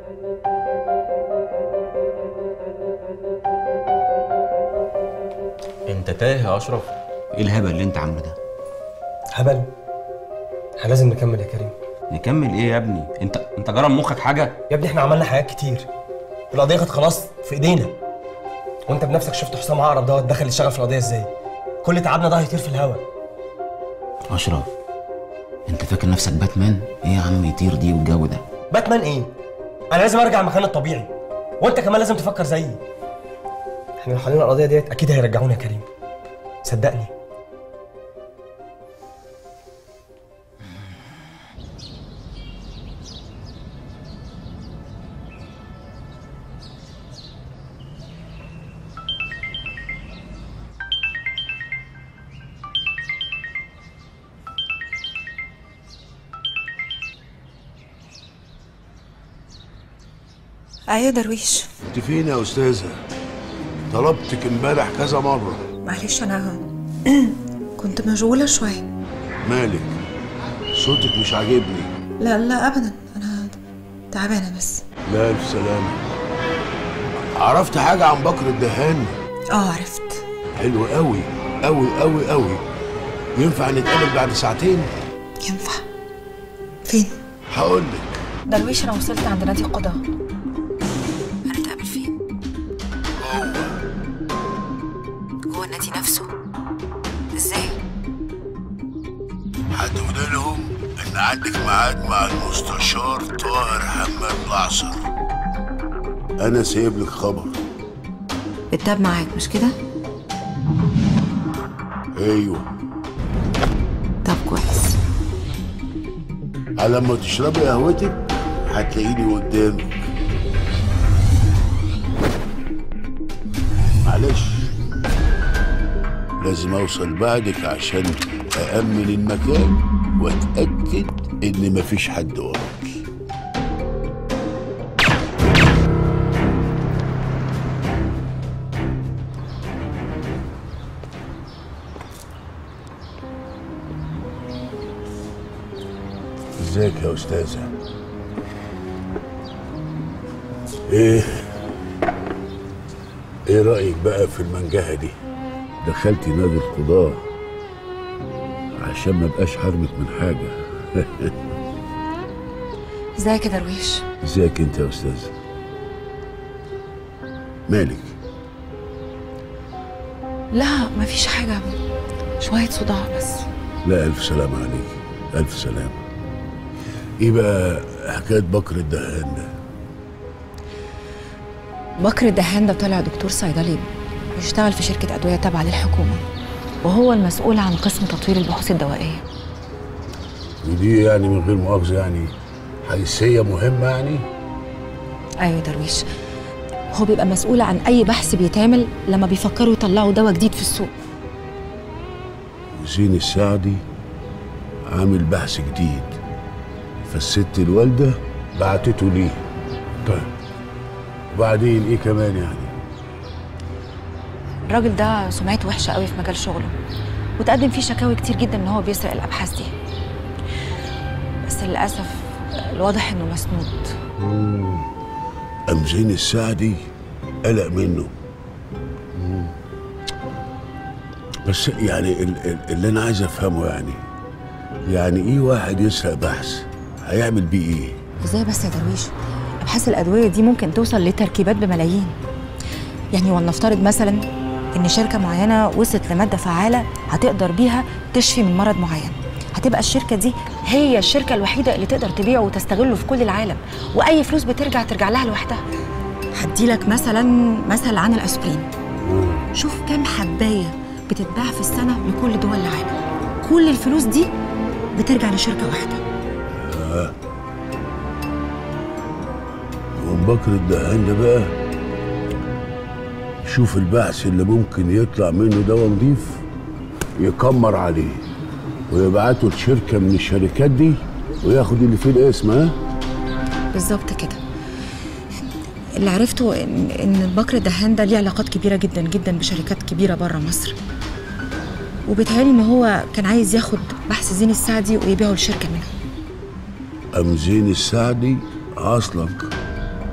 انت تايه يا اشرف ايه الهبل اللي انت عامله ده هبل احنا لازم نكمل يا كريم نكمل ايه يا ابني انت انت جرى مخك حاجه يا ابني احنا عملنا حاجات كتير القضيه كانت خلاص في ايدينا وانت بنفسك شفت حسام عقرب دوت دخل يشتغل في القضيه ازاي كل تعبنا ده هيطير في الهوا اشرف انت فاكر نفسك باتمان ايه يا عم يطير دي والجو ده باتمان ايه انا لازم ارجع مكان الطبيعي وانت كمان لازم تفكر زيي احنا لو حلينا القضيه ديت اكيد هيرجعونا يا كريم صدقني ايوه درويش انت فين يا استاذه طلبتك امبارح كذا مره معلش انا كنت مشغوله شويه مالك صوتك مش عاجبني لا لا ابدا انا تعبانه بس لا الف سلامه عرفت حاجه عن بكر الدهان اه عرفت حلو قوي قوي قوي قوي ينفع نتقابل بعد ساعتين ينفع فين هقول لك درويش انا وصلت عند نادي القضاء هنتقابل فين جوه النادي نفسه ازاي هتقول لهم ان عندك ميعاد مع المستشار طاهر حماد العصر انا سايب لك خبر التاب معاك مش كده ايوه طب كويس على ما تشربي قهوتك هتلاقيني قدامك معلش لازم اوصل بعدك عشان أأمن المكان وأتأكد إن مفيش حد وراكي ازيك يا أستاذة إيه إيه رأيك بقى في المنجهة دي؟ دخلتي نادي القضاة عشان ما بقاش حرمك من حاجة ازيك يا درويش ازيك انت يا استاذ مالك لا مفيش حاجه شويه صداع بس لا الف سلامة عليك الف سلامة ايه بقى حكاية بكر الدهان ده بكر الدهان ده طلع دكتور صيدلي بيشتغل في شركه ادويه تابعه للحكومه وهو المسؤول عن قسم تطوير البحوث الدوائيه ودي يعني من غير مؤاخذة يعني حيثية مهمة يعني ايوه درويش هو بيبقى مسؤول عن اي بحث بيتعمل لما بيفكروا يطلعوا دواء جديد في السوق وزين السعدي عامل بحث جديد فالست الوالدة بعتته ليه طيب وبعدين ايه كمان يعني الراجل ده سمعته وحشه قوي في مجال شغله وتقدم فيه شكاوي كتير جدا ان هو بيسرق الابحاث دي بس للاسف الواضح انه مسنود أم زين السعدي قلق منه مم. بس يعني ال- ال- اللي انا عايز افهمه يعني يعني ايه واحد يسرق بحث هيعمل بيه ايه ازاي بس يا درويش ابحاث الادويه دي ممكن توصل لتركيبات بملايين يعني ولنفترض مثلا ان شركه معينه وصلت لماده فعاله هتقدر بيها تشفي من مرض معين هتبقى الشركه دي هي الشركه الوحيده اللي تقدر تبيعه وتستغله في كل العالم واي فلوس بترجع ترجع لها لوحدها هديلك مثلا مثل عن الاسبرين شوف كام حبايه بتتباع في السنه لكل دول العالم كل الفلوس دي بترجع لشركه واحده ومن بكر الدهان ده بقى يشوف البحث اللي ممكن يطلع منه دواء نضيف يكمر عليه ويبعته لشركة من الشركات دي وياخد اللي فيه الاسم ها بالظبط كده اللي عرفته ان ان بكر الدهان ده ليه علاقات كبيره جدا جدا بشركات كبيره بره مصر وبيتهيألي ان هو كان عايز ياخد بحث زين السعدي ويبيعه لشركه منهم أم زين السعدي عاصلك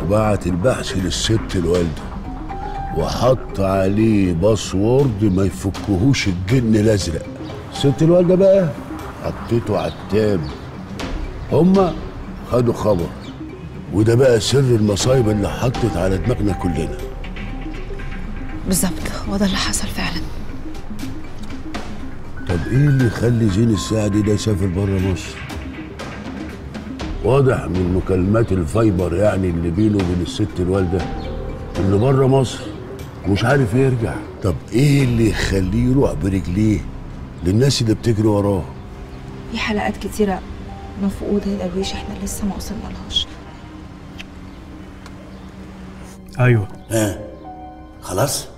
بعت البحث للست الوالدة وحط عليه باسورد ما يفكهوش الجن الازرق الست الوالدة بقى حطيته على التاب هما خدوا خبر وده بقى سر المصايب اللي حطت على دماغنا كلنا بالظبط هو ده اللي حصل فعلا طب ايه اللي يخلي زين السعدي ده يسافر بره مصر واضح من مكالمات الفايبر يعني اللي بينه وبين الست الوالده انه بره مصر ومش عارف يرجع طب ايه اللي يخليه يروح برجليه للناس اللي بتجري وراه في حلقات كتيرة مفقودة يا درويش احنا لسه ما وصلنا لهاش ايوه خلاص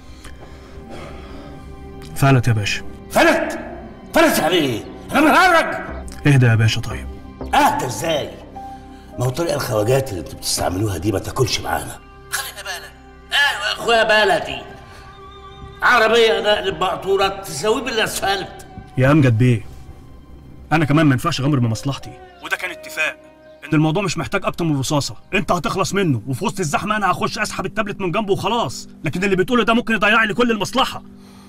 فعلت يا باشا فلت فلت يعني ايه انا بنهرج اهدى يا باشا طيب اهدى ازاي ما هو طريقه الخواجات اللي انتوا بتستعملوها دي ما تاكلش معانا خلينا بلد ايوه يا اخويا بلدي عربيه نقل مقطوره تساوي بالاسفلت يا امجد بيه انا كمان ما ينفعش اغامر بمصلحتي وده كان اتفاق ان الموضوع مش محتاج اكتر من رصاصه انت هتخلص منه وفي وسط الزحمه انا هخش اسحب التابلت من جنبه وخلاص لكن اللي بتقوله ده ممكن يضيع لي كل المصلحه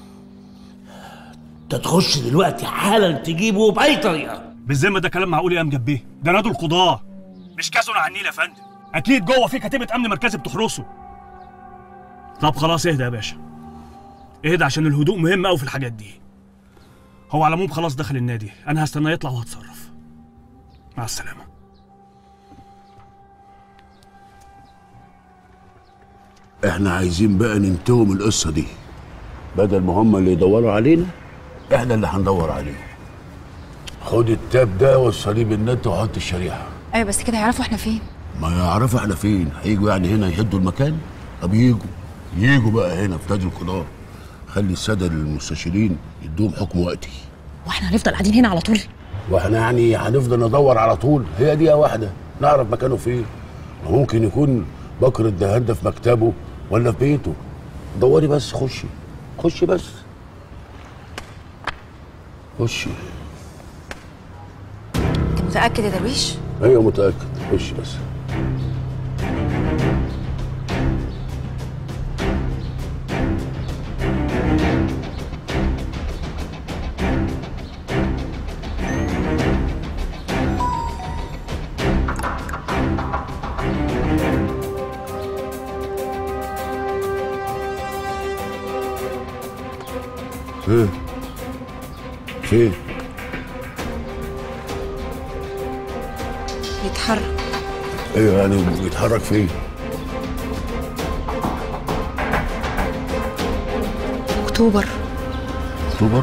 انت تخش دلوقتي حالا تجيبه باي طريقه بالذمه ده كلام معقول يا امجد بيه ده نادوا القضاه مش كاسون على النيل يا فندم اكيد جوه في كتيبه امن مركزي بتحرسه طب خلاص اهدى يا باشا اهدى عشان الهدوء مهم قوي في الحاجات دي هو على العموم خلاص دخل النادي انا هستناه يطلع وهتصرف مع السلامه احنا عايزين بقى ننتهوا من القصه دي بدل ما هم اللي يدوروا علينا احنا اللي هندور عليهم خد التاب ده وصليه بالنت وحط الشريحه ايوه بس كده يعرفوا احنا فين ما يعرفوا احنا فين هيجوا يعني هنا يهدوا المكان طب يجوا يجوا بقى هنا في نادي القضاء خلي الساده المستشارين يدوهم حكم وقتي واحنا هنفضل قاعدين هنا على طول واحنا يعني هنفضل ندور على طول هي دقيقه واحده نعرف مكانه فين ممكن يكون بكر الدهان ده في مكتبه ولا في بيته دوري بس خشي خشي بس خشي انت متاكد يا درويش ايوه متاكد خشي بس ايه فين يتحرك ايوه يعني بيتحرك فين اكتوبر اكتوبر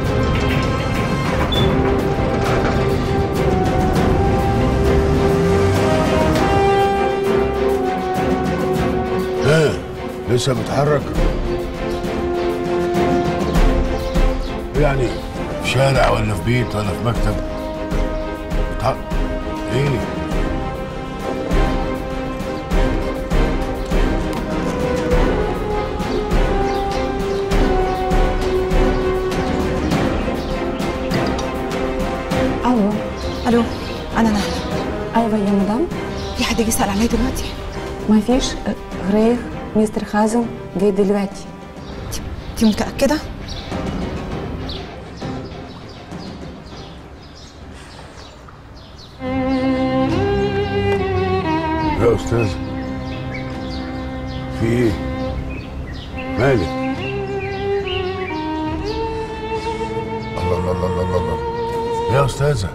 ها لسه بيتحرك يعني في شارع ولا في بيت ولا في مكتب بيتحرك ايه الو الو انا نهله ايوه يا مدام في حد جه يسال عليا دلوقتي ما فيش غير مستر خازم جاي دلوقتي انت متاكده يا استاذ في ايه مالك الله الله الله الله الله يا استاذه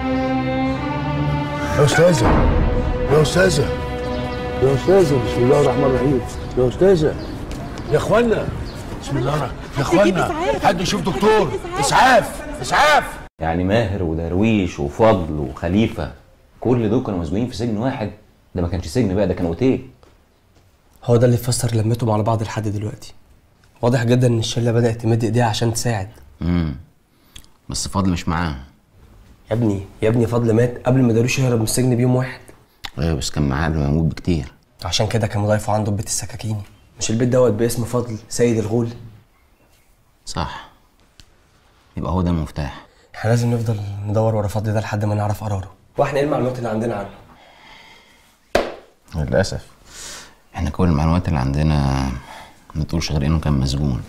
يا استاذه يا استاذه يا استاذه بسم الله الرحمن الرحيم يا استاذه يا اخوانا بسم الله الرحمن يا اخوانا حد يشوف دكتور اسعاف اسعاف يعني ماهر ودرويش وفضل وخليفه كل دول كانوا مسجونين في سجن واحد ده ما كانش سجن بقى ده كان اوتيل هو ده اللي فسر لمتهم على بعض لحد دلوقتي واضح جدا ان الشله بدات تمد ايديها عشان تساعد امم بس فضل مش معاه يا ابني يا ابني فضل مات قبل ما داروش يهرب من السجن بيوم واحد ايوه بس كان معاه قبل ما يموت بكتير عشان كده كان ضايفه عنده بيت السكاكيني مش البيت دوت باسم فضل سيد الغول صح يبقى هو ده المفتاح احنا لازم نفضل ندور ورا فضل ده لحد ما نعرف قراره واحنا ايه المعلومات اللي عندنا عنه للاسف احنا كل المعلومات اللي عندنا ما تقولش غير انه كان مسجون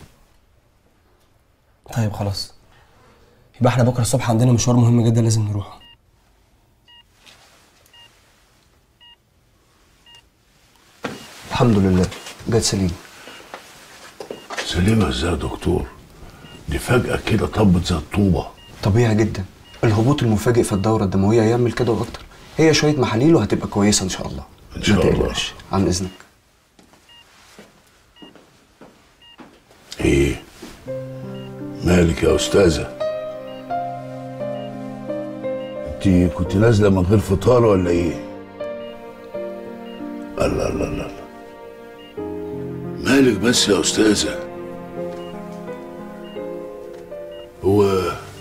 طيب خلاص يبقى احنا بكره الصبح عندنا مشوار مهم جدا لازم نروحه الحمد لله جت سليم سليمة ازاي يا دكتور دي فجأة كده طبت زي الطوبة طبيعي جدا الهبوط المفاجئ في الدورة الدموية يعمل كده وأكتر هي شوية محاليل وهتبقى كويسة إن شاء الله إن شاء ما الله. تقلقش عن إذنك ايه مالك يا استاذة انت كنت نازلة من غير فطار ولا ايه الله الله الله الله. مالك بس يا استاذة هو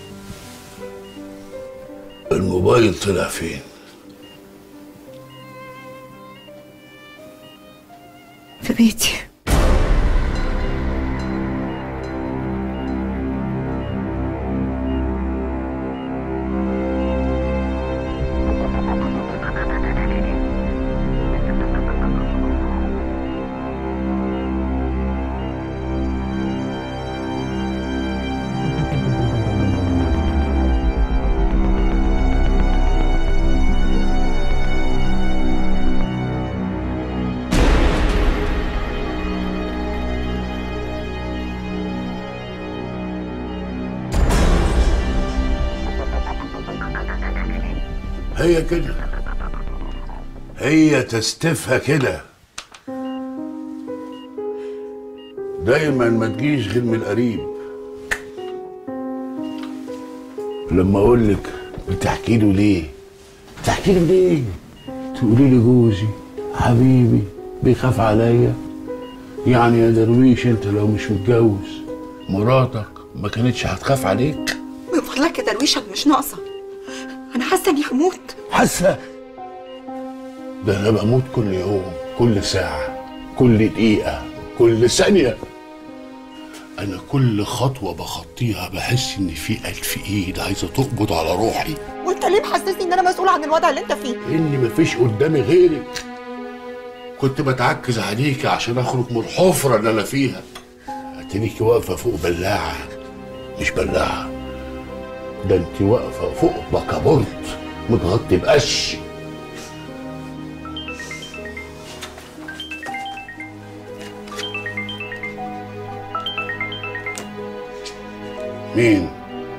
الموبايل طلع فين في بيتي هي كده هي تستفها كده دايما ما تجيش غير من القريب لما اقول لك بتحكي له ليه بتحكي له ليه تقولي لي جوزي حبيبي بيخاف عليا يعني يا درويش انت لو مش متجوز مراتك ما كانتش هتخاف عليك من فضلك يا درويش أنا مش ناقصة أنا حاسة إني هموت حاسه ده انا بموت كل يوم كل ساعه كل دقيقه كل ثانيه انا كل خطوه بخطيها بحس ان في الف ايد عايزه تقبض على روحي وأنت ليه محسسني إن أنا مسؤولة عن الوضع اللي أنت فيه اني مفيش قدامي غيرك كنت بتعكز عليكي عشان اخرج من الحفره اللي انا فيها اتريكي واقفه فوق بلاعه مش بلاعه ده انت واقفه فوق بكابورت متغطي بقش مين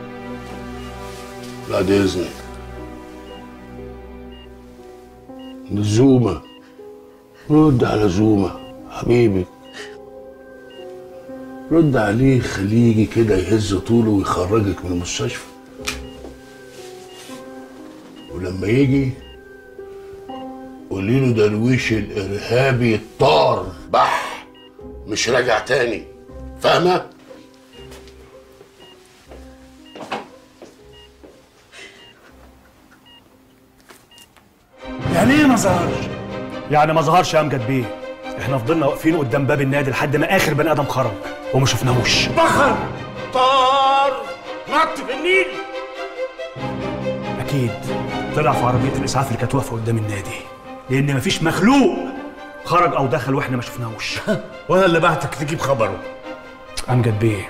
بعد اذنك زومة رد على زومة حبيبي رد عليه خليجي كده يهز طوله ويخرجك من المستشفى ولما يجي قولي له درويش الارهابي الطار بح مش راجع تاني فاهمه يعني ايه ما ظهرش؟ يعني ما ظهرش يا امجد بيه احنا فضلنا واقفين قدام باب النادي لحد ما اخر بني ادم خرج وما شفناهوش بخر طار نط في النيل اكيد طلع في عربيه الاسعاف اللي كانت واقفه قدام النادي لان مفيش مخلوق خرج او دخل واحنا ما شفناهوش وانا اللي بعتك تجيب خبره امجد بيه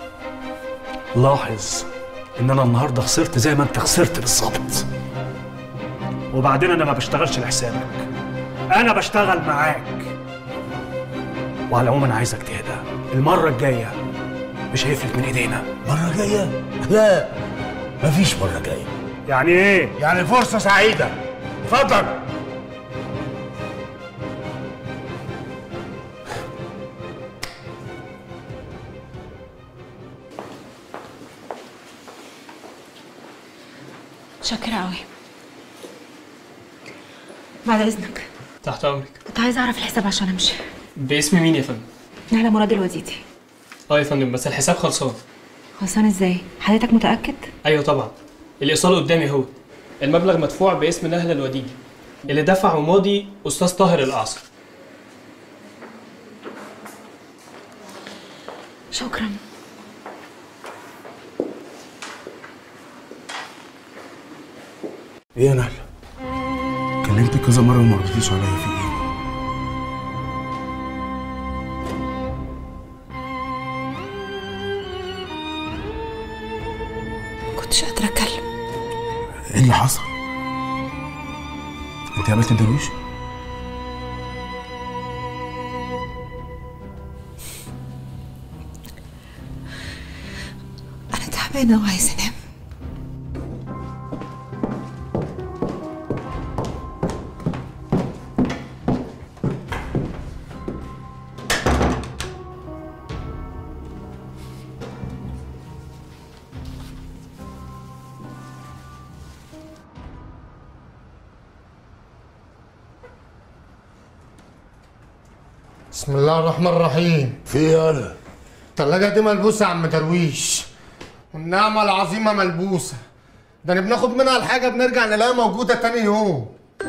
لاحظ ان انا النهارده خسرت زي ما انت خسرت بالظبط وبعدين انا ما بشتغلش لحسابك انا بشتغل معاك وعلى العموم انا عايزك تهدى المره الجايه مش هيفلت من ايدينا مرة جاية؟ لا مفيش مرة جاية يعني ايه يعني فرصة سعيدة اتفضل شاكرة قوي بعد اذنك تحت امرك كنت عايزة اعرف الحساب عشان امشي باسم مين يا فندم نهلة مراد الوزيدي اه يا فندم بس الحساب خلصان خلصان ازاي حضرتك متأكد ايوه طبعا الايصال قدامي اهو المبلغ مدفوع باسم نهله الوديجي اللي دفعه ماضي استاذ طاهر الاعصر شكرا ايه يا نهله كلمتك كذا مره وما ردتيش عليا في ايه كابتن درويش انا تعبانه وعايزه انام بسم الله الرحمن الرحيم في انا التلاجة دي ملبوسة يا عم درويش والنعمة العظيمة ملبوسة ده انا بناخد منها الحاجة بنرجع نلاقيها موجودة تاني يوم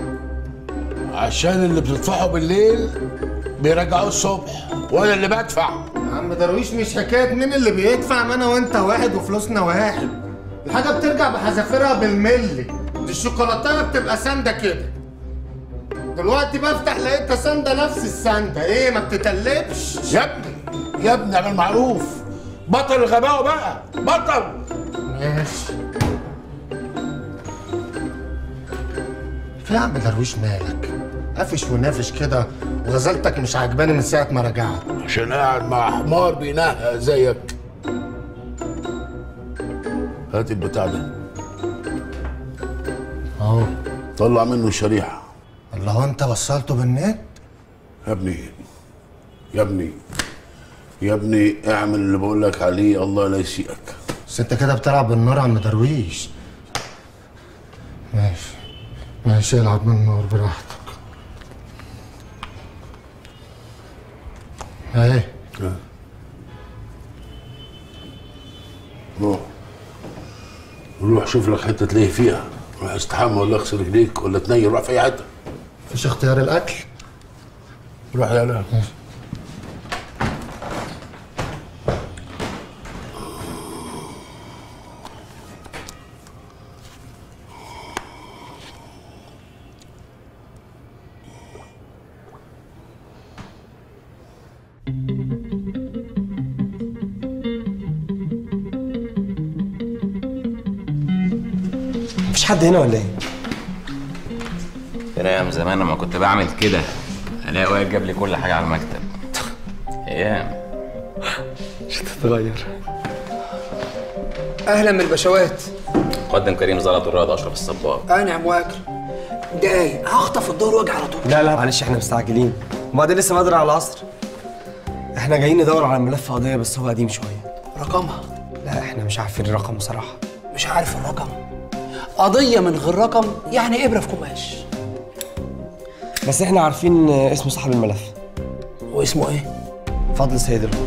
عشان اللي بتدفعه بالليل بيرجعوه الصبح وانا اللي بدفع يا عم درويش مش حكاية مين اللي بيدفع ما انا وانت واحد وفلوسنا واحد الحاجة بترجع بحذافيرها بالملي دي الشوكولاتة بتبقى ساندة كده دلوقتي بفتح لقيتها ساندة نفس الساندة ايه ما بتتقلبش يا ابني يا ابني اعمل معروف بطل الغباوه بقى بطل ماشي في يا عم درويش مالك قافش ونافش كده وغزلتك مش عاجباني من ساعة ما رجعت عشان قاعد مع حمار بينهق زيك هات البتاع ده اهو طلع منه الشريحه الله هو انت وصلته بالنت يا ابني يا ابني يا ابني اعمل اللي بقول لك عليه الله لا يسيئك بس انت كده بتلعب بالنار يا عم درويش ماشي ماشي العب بالنار براحتك اهي روح روح شوف لك حته تلاقي فيها روح استحمى ولا اغسل رجليك ولا تنيل روح في اي حته مفيش اختيار الاكل روح يا لا مفيش حد هنا ولا ايه؟ كان ايام زمان لما كنت بعمل كده الاقي واقف جاب لي كل حاجه على المكتب ايام مش هتتغير اهلا من البشوات قدم كريم زلط والرائد اشرف الصباغ انعم واكل دقايق هخطف الدور واجي على طول لا لا معلش احنا مستعجلين وبعدين لسه بدري على العصر احنا جايين ندور على ملف قضيه بس هو قديم شويه رقمها لا احنا مش عارفين الرقم بصراحه مش عارف الرقم قضية من غير رقم يعني إبرة في قماش بس احنا عارفين اسم صاحب الملف واسمه إيه؟ فضل سيد الهو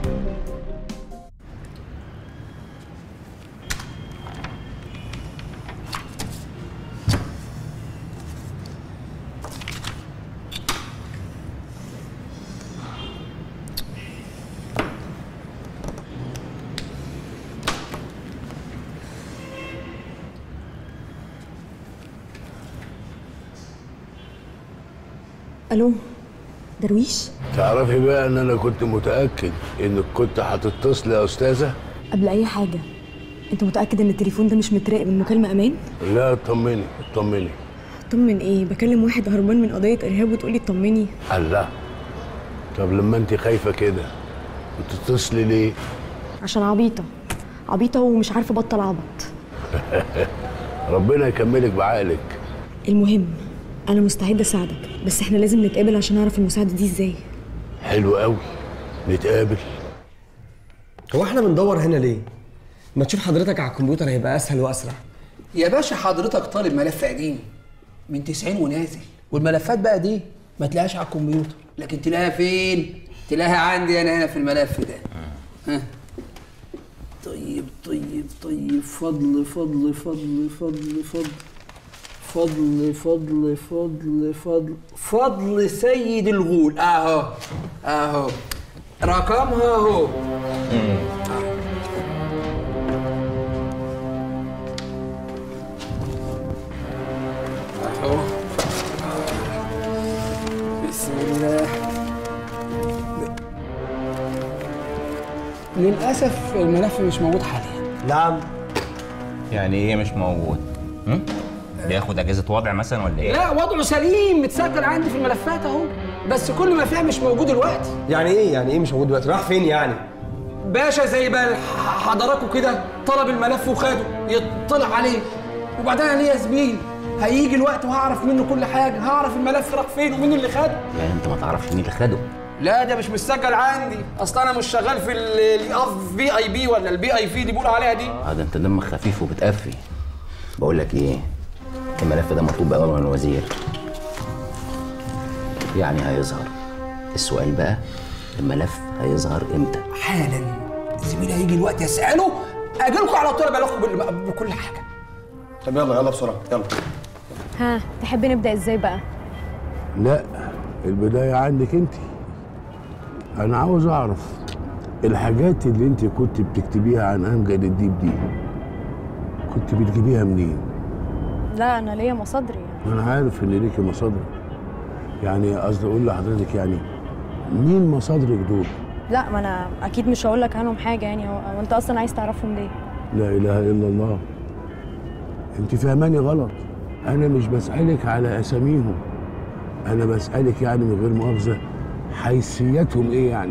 الو درويش تعرفي بقى ان انا كنت متاكد انك كنت هتتصلي يا استاذه قبل اي حاجه انت متاكد ان التليفون ده مش متراقب المكالمه امان لا اطمني اطمني طمن ايه بكلم واحد هربان من قضيه ارهاب وتقولي اطمني الله طب لما انت خايفه كده بتتصلي ليه عشان عبيطه عبيطه ومش عارفه ابطل عبط ربنا يكملك بعقلك المهم انا مستعده اساعدك بس احنا لازم نتقابل عشان اعرف المساعده دي ازاي حلو قوي نتقابل هو احنا بندور هنا ليه؟ ما تشوف حضرتك على الكمبيوتر هيبقى اسهل واسرع يا باشا حضرتك طالب ملف قديم من 90 ونازل والملفات بقى دي ما تلاقيهاش على الكمبيوتر لكن تلاقيها فين؟ تلاقيها عندي انا هنا في الملف ده ها طيب طيب طيب فضل فضل فضل فضل فضل فضل فضل فضل فضل فضل سيد الغول اهو اهو رقمها اهو اهو بسم الله للاسف الملف مش موجود حاليا نعم يعني ايه مش موجود؟ هم؟ بياخد اجازه وضع مثلا ولا ايه لا وضعه سليم متسجل عندي في الملفات اهو بس كل ما فيها مش موجود دلوقتي يعني ايه يعني ايه مش موجود دلوقتي راح فين يعني باشا زي بقى حضراتكم كده طلب الملف وخده يطلع عليه وبعدين انا ليا زميل هيجي الوقت وهعرف منه كل حاجه هعرف الملف راح فين ومين اللي خده يعني انت ما تعرفش مين اللي خده لا ده مش مسجل عندي اصل انا مش شغال في الاف بي اي بي ولا البي اي في اللي بيقولوا عليها دي اه ده انت دمك خفيف وبتقفي بقول لك ايه الملف ده مطلوب بأوامر من الوزير يعني هيظهر السؤال بقى الملف هيظهر امتى حالا زميلي هيجي الوقت يساله اجي لكم على طول ابلغكم بال- بكل حاجه طب يلا يلا بسرعه يلا ها تحب نبدأ ازاي بقى؟ لا البداية عندك انت انا عاوز اعرف الحاجات اللي انت كنت بتكتبيها عن امجد الديب دي كنت بتجيبيها منين لا انا ليا مصادري انا عارف ان ليكي مصادر يعني قصدي اقول لحضرتك يعني مين مصادرك دول لا ما انا اكيد مش هقول لك عنهم حاجه يعني هو هو انت اصلا عايز تعرفهم ليه لا اله الا الله انت فاهماني غلط انا مش بسالك على اساميهم انا بسالك يعني من غير مؤاخذه حيثياتهم ايه يعني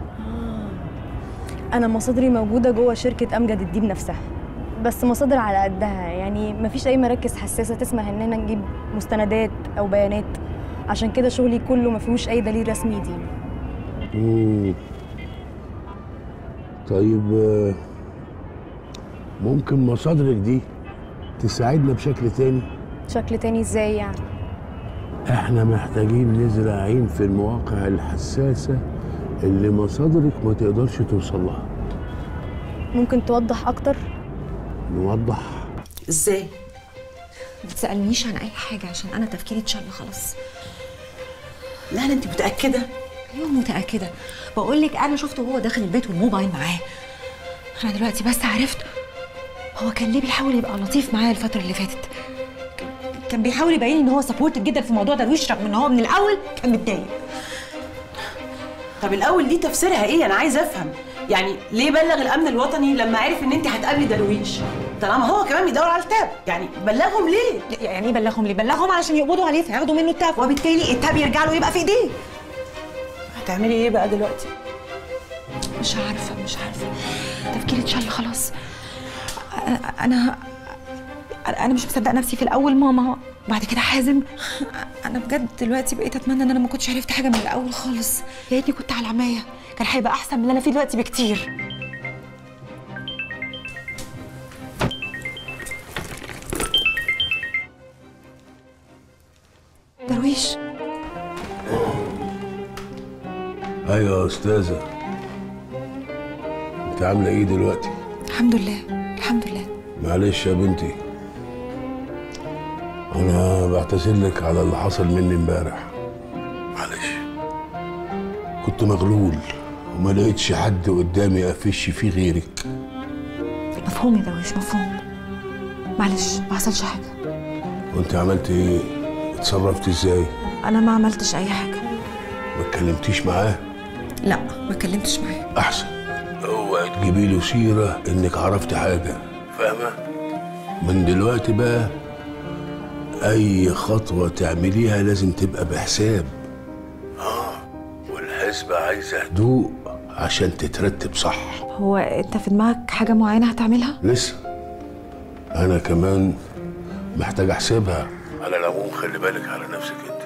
انا مصادري موجوده جوه شركه امجد الديب نفسها بس مصادر على قدها يعني مفيش اي مراكز حساسه تسمح اننا نجيب مستندات او بيانات عشان كده شغلي كله ما فيهوش اي دليل رسمي يدين مم. طيب آه، ممكن مصادرك دي تساعدنا بشكل تاني شكل تاني ازاي يعني احنا محتاجين نزرع عين في المواقع الحساسة اللي مصادرك ما تقدرش توصل لها ممكن توضح اكتر نوضح ازاي ما تسالنيش عن اي حاجه عشان انا تفكيري اتشل خلاص لا لا انت متاكده ايوه متاكده بقول لك انا شفته وهو داخل البيت والموبايل معاه انا دلوقتي بس عرفت هو كان ليه بيحاول يبقى لطيف معايا الفتره اللي فاتت كان- كان بيحاول يبين ان هو سبورتد جدا في موضوع درويش رغم ان هو من الاول كان متضايق طب الاول دي تفسيرها ايه انا عايزه افهم يعني ليه بلغ الامن الوطني لما عرف ان انت هتقابلي درويش طالما هو كمان بيدور على التاب يعني بلغهم ليه يعني ايه بلغهم ليه بلغهم علشان يقبضوا عليه فياخدوا منه التاب وبالتالي التاب يرجع له يبقى في ايديه هتعملي ايه بقى دلوقتي مش عارفه مش عارفه تفكيري اتشل خلاص أنا- انا انا مش مصدقه نفسي في الاول ماما بعد كده حازم انا بجد دلوقتي بقيت اتمنى ان انا ما كنتش عرفت حاجه من الاول خالص يا ريتني كنت على عمايه كان هيبقى احسن من اللي انا فيه دلوقتي بكتير درويش ايوه يا استاذة انت عاملة ايه دلوقتي الحمد لله الحمد لله معلش يا بنتي انا بعتذر لك على اللي حصل مني امبارح معلش كنت مغلول وما لقيتش حد قدامي افش فيه غيرك مفهوم يا درويش مفهوم معلش ما حصلش حاجه وانت عملت ايه اتصرفت ازاي انا ما عملتش اي حاجه ما اتكلمتيش معاه لا ما اتكلمتش معاه احسن اوعي تجيبي له سيره انك عرفت حاجه فاهمه من دلوقتي بقى اي خطوه تعمليها لازم تبقى بحساب اه والحسبه عايزه هدوء عشان تترتب صح هو انت في دماغك حاجه معينه هتعملها لسه انا كمان محتاج احسبها على العموم خلي بالك على نفسك انت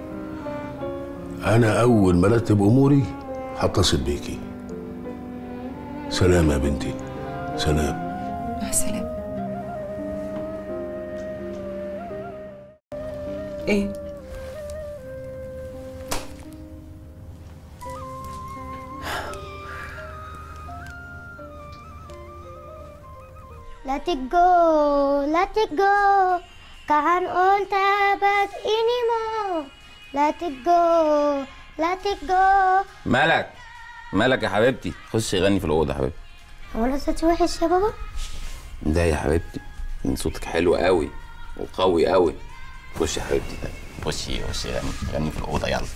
انا اول ما ارتب اموري هتصل بيكي سلام يا بنتي سلام مع السلامه ايه Let it go, let it go. Can't hold back anymore. Let it go, let it go. مالك مالك يا حبيبتي خشي غني في الاوضه يا حبيبتي هو انا صوتي وحش يا بابا؟ ده يا حبيبتي إن صوتك حلو قوي وقوي قوي خشي يا حبيبتي خشي خشي غني غني في الاوضه يلا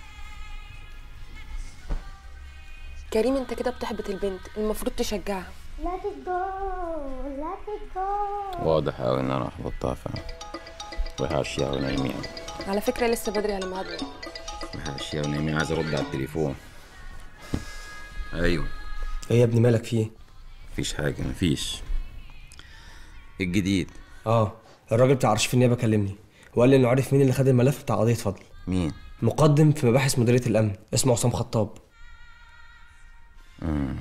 كريم انت كده بتحبط البنت المفروض تشجعها let it go let it go واضح قوي ان انا حبطتها فعلا وحاشية ونايمين على فكرة لسه بدري على ميعادنا وحاشية ونايمين عايز ارد على التليفون ايوه ايه يا ابني مالك في ايه مفيش حاجة مفيش إيه الجديد اه الراجل بتاع ارشيف النيابه كلمني وقال لي انه عارف مين اللي خد الملف بتاع قضيه فضل مين مقدم في مباحث مديريه الامن اسمه عصام خطاب مم.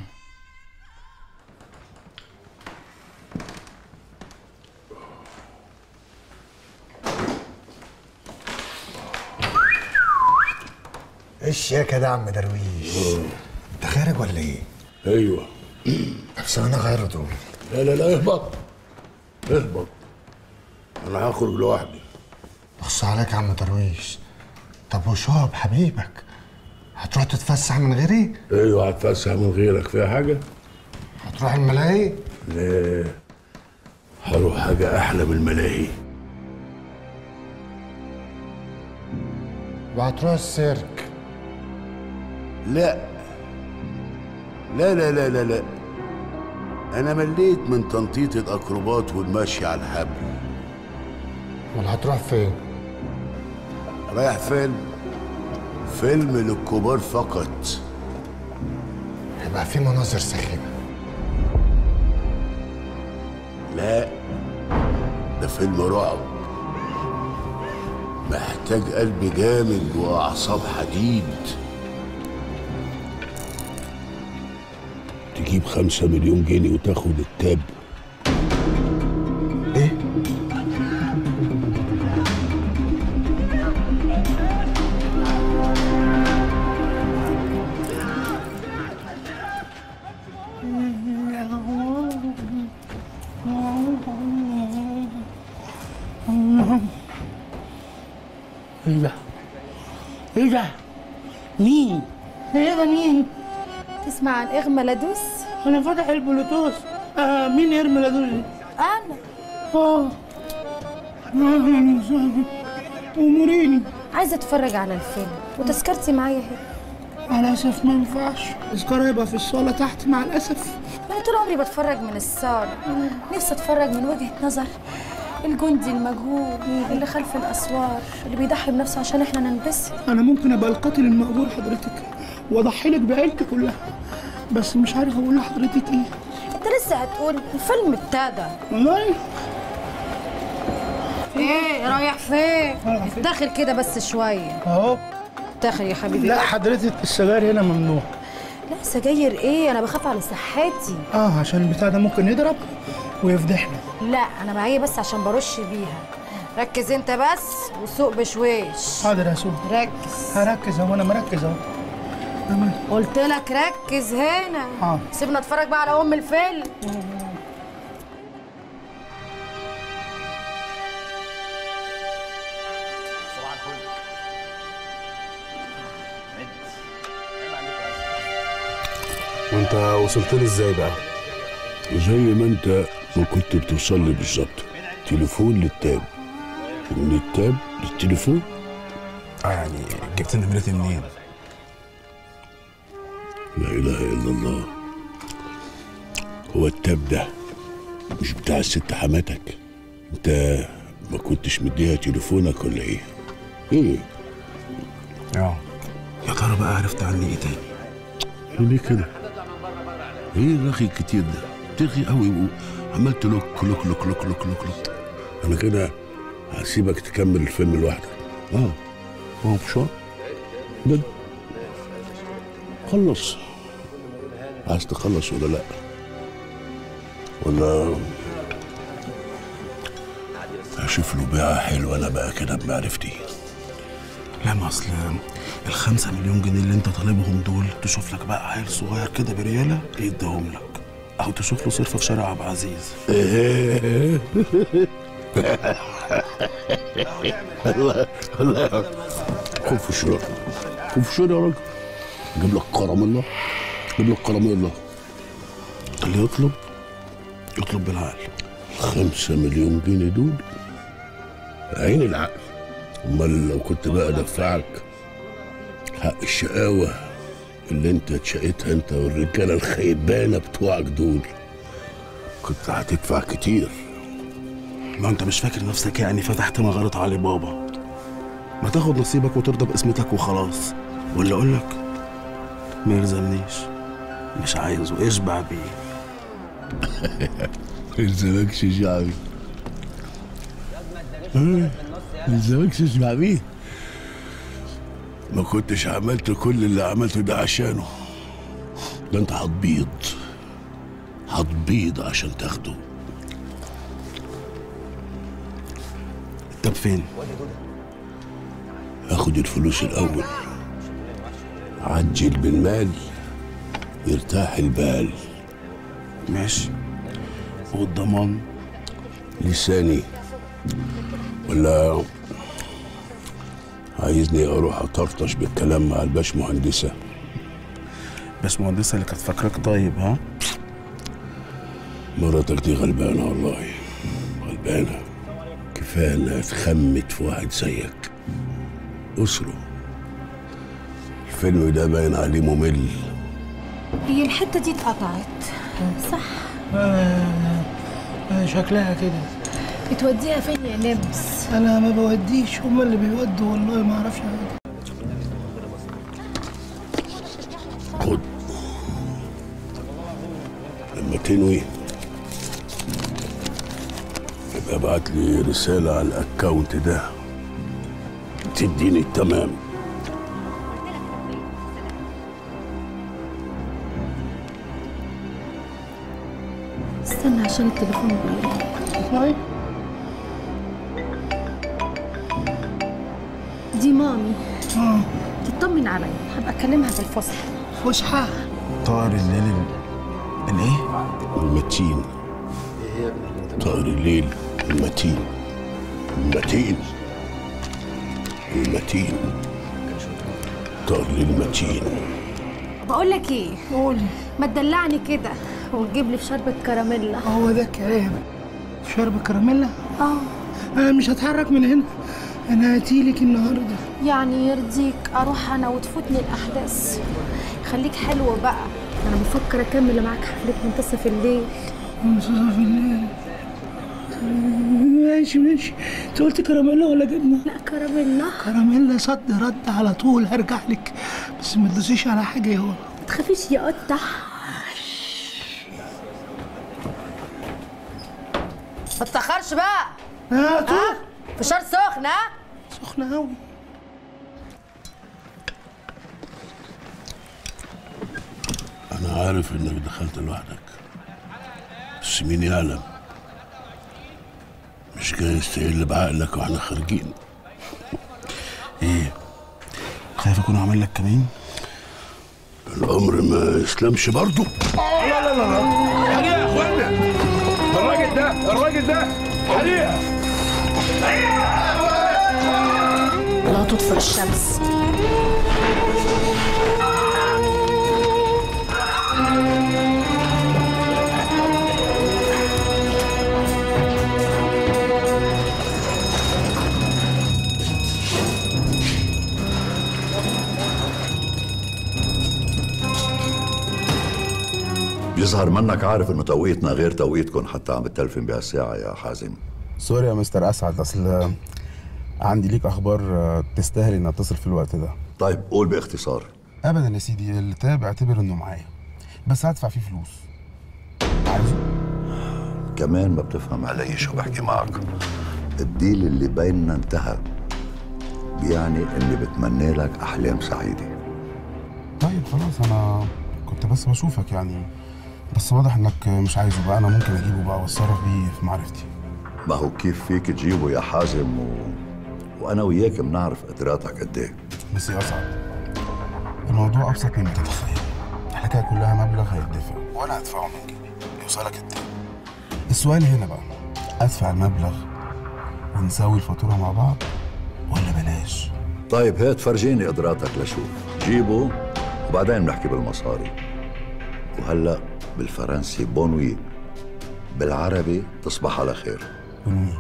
ايه الشياكه ده يا عم درويش انت خارج ولا ايه؟ ايوه بس انا غير دول لا لا لا اهبط اهبط انا هخرج لوحدي بص عليك يا عم درويش طب وشهب حبيبك هتروح تتفسح من غيري؟ ايوه هتفسح من غيرك فيها حاجه هتروح الملاهي؟ لا هروح حاجه احلى من الملاهي وهتروح السيرك لا لا لا لا لا لا انا مليت من تنطيط الاكروبات والمشي على الحبل امال هتروح فين؟ رايح فين فيلم للكبار فقط هيبقى في مناظر سخيفه لا ده فيلم رعب محتاج قلب جامد واعصاب حديد تجيب خمسة مليون جنيه وتاخد التاب ايه؟ ايه ده؟ ايه ده؟ مين؟ ايه ده مين؟ تسمع عن اغمى لدوس انا فاتح البلوتوث آه مين يرمي لدول دي؟ انا اه اهلا وسهلا اموريني عايزه اتفرج على الفيلم وتذكرتي معايا اهي على اسف ما ينفعش تذكرة يبقى في الصالة تحت مع الاسف انا طول عمري بتفرج من الصالة نفسي اتفرج من وجهة نظر الجندي المجهول اللي خلف الاسوار اللي بيضحي بنفسه عشان احنا ننبسط انا ممكن ابقى القاتل المأجور حضرتك واضحي لك بعيلتي كلها بس مش عارف اقول لحضرتك ايه انت لسه هتقول الفيلم ابتدى والله ايه رايح فين افتخر كده بس شويه اهو افتخر يا حبيبي لا حضرتك السجاير هنا ممنوع لا سجاير ايه انا بخاف على صحتي اه عشان البتاع ده ممكن يضرب ويفضحنا لا انا معايا بس عشان برش بيها ركز انت بس وسوق بشويش حاضر يا سوق ركز هركز اهو انا مركز اهو قلت لك ركز هنا حاضر سيبنا اتفرج بقى على ام الفيلم وانت وصلت لي ازاي بقى زي ما انت ما كنت بتوصل لي بالظبط تليفون للتاب ومن التاب للتليفون اه يعني جبت نمرتي منين؟ لا اله الا الله هو التاب ده مش بتاع الست حماتك انت ما كنتش مديها تليفونك ولا ايه ايه اه يا ترى بقى عرفت عني ايه تاني؟ ليه كده ايه الرغي الكتير ده ترغي قوي عمال تلوك لوك لوك لوك لوك لوك لوك انا كده هسيبك تكمل الفيلم لوحدك اه ما هو مش جد خلص عايز تخلص ولا لا ولا هشوف له بيعة حلوة انا بقى كده بمعرفتي لا ما اصل الخمسة مليون جنيه اللي انت طالبهم دول تشوف لك بقى عيل صغير كده بريالة يديهم لك او تشوف له صرفة في شارع عبد العزيز الله الله خد في الشرع خد في الشرع يا راجل جيب لك كرم الله جيب لك كرم الله اللي يطلب يطلب بالعقل خمسة مليون جنيه دول عين العقل امال لو كنت بقى دفعك حق الشقاوة اللي انت اتشقيتها انت والرجالة الخيبانة بتوعك دول كنت هتدفع كتير ما انت مش فاكر نفسك يعني فتحت مغارة علي بابا ما تاخد نصيبك وترضى باسمتك وخلاص ولا اقول لك ما يلزمنيش مش عايزه اشبع بيه الزمكش شعبي الزمكش اشبع بيه ما كنتش عملت كل اللي عملته ده عشانه ده انت هتبيض هتبيض عشان تاخده طب فين؟ اخد الفلوس الاول عجل بالمال يرتاح البال ماشي والضمان لساني ولا عايزني اروح اطرطش بالكلام مع الباش مهندسه باش مهندسه اللي كانت فاكراك طيب ها مراتك دي غلبانه والله غلبانه كفايه انها اتخمت في واحد زيك اسره الفيلم ده باين عليه ممل هي الحتة دي اتقطعت صح آه آه شكلها كده بتوديها فين يا نمس انا ما بوديش هما اللي بيودوا والله ما اعرفش حاجه خد لما تنوي يبقى ابعت لي رسالة على الاكونت ده تديني التمام استنى عشان التليفون بيرن طيب دي مامي اه تطمن عليا هبقى اكلمها في الفسحة فسحه طائر الليل ال- الايه؟ المتين طائر الليل المتين المتين المتين طائر الليل المتين بقول لك ايه قولي ما تدلعني كده وتجيب لي في شربة كراميلا هو ده الكلام شرب كراميلا اه انا مش هتحرك من هنا انا هاتيلك النهارده يعني يرضيك اروح انا وتفوتني الاحداث خليك حلو بقى انا بفكر اكمل معاك حفلة منتصف الليل منتصف الليل ماشي ماشي انت قلت كراميلا ولا جبنه؟ لا كراميلا كراميلا صد رد على طول هرجع لك بس ما تدوسيش على حاجه يا هو ما تخافيش يا قطة ما تتأخرش بقى ها ها فشار سخن ها سخنه قوي انا عارف انك دخلت لوحدك بس مين يعلم مش جايز تقل بعقلك واحنا خارجين ايه خايف اكون عامل لك كمين الامر ما يسلمش برضه لا لا لا لا حقيقة يا اخوانا الراجل ده الراجل ده حقيقة لا تطفئ الشمس بيظهر منك عارف انه توقيتنا غير توقيتكم حتى عم بتلفن بهالساعة يا حازم سوري يا مستر اسعد اصل عندي ليك اخبار آه، تستاهل اني اتصل في الوقت ده طيب قول باختصار ابدا يا سيدي التاب اعتبر انه معايا بس هدفع فيه فلوس عايزه كمان ما بتفهم علي شو بحكي معك الديل اللي بيننا انتهى بيعني اني بتمنى لك احلام سعيده طيب خلاص انا كنت بس بشوفك يعني بس واضح انك مش عايزه بقى انا ممكن اجيبه بقى واتصرف بيه في معرفتي ما هو كيف فيك تجيبه يا حازم و... وانا وياك بنعرف قدراتك قد ايه بس يا اسعد الموضوع ابسط مما تتخيل الحكايه كلها مبلغ هيدفع وانا هدفعه من جيبي يوصلك انت السؤال هنا بقى ادفع المبلغ ونساوي الفاتوره مع بعض ولا بلاش طيب هات فرجيني قدراتك لشوف جيبه وبعدين بنحكي بالمصاري وهلا بالفرنسي بونوي بالعربي تصبح على خير بونوي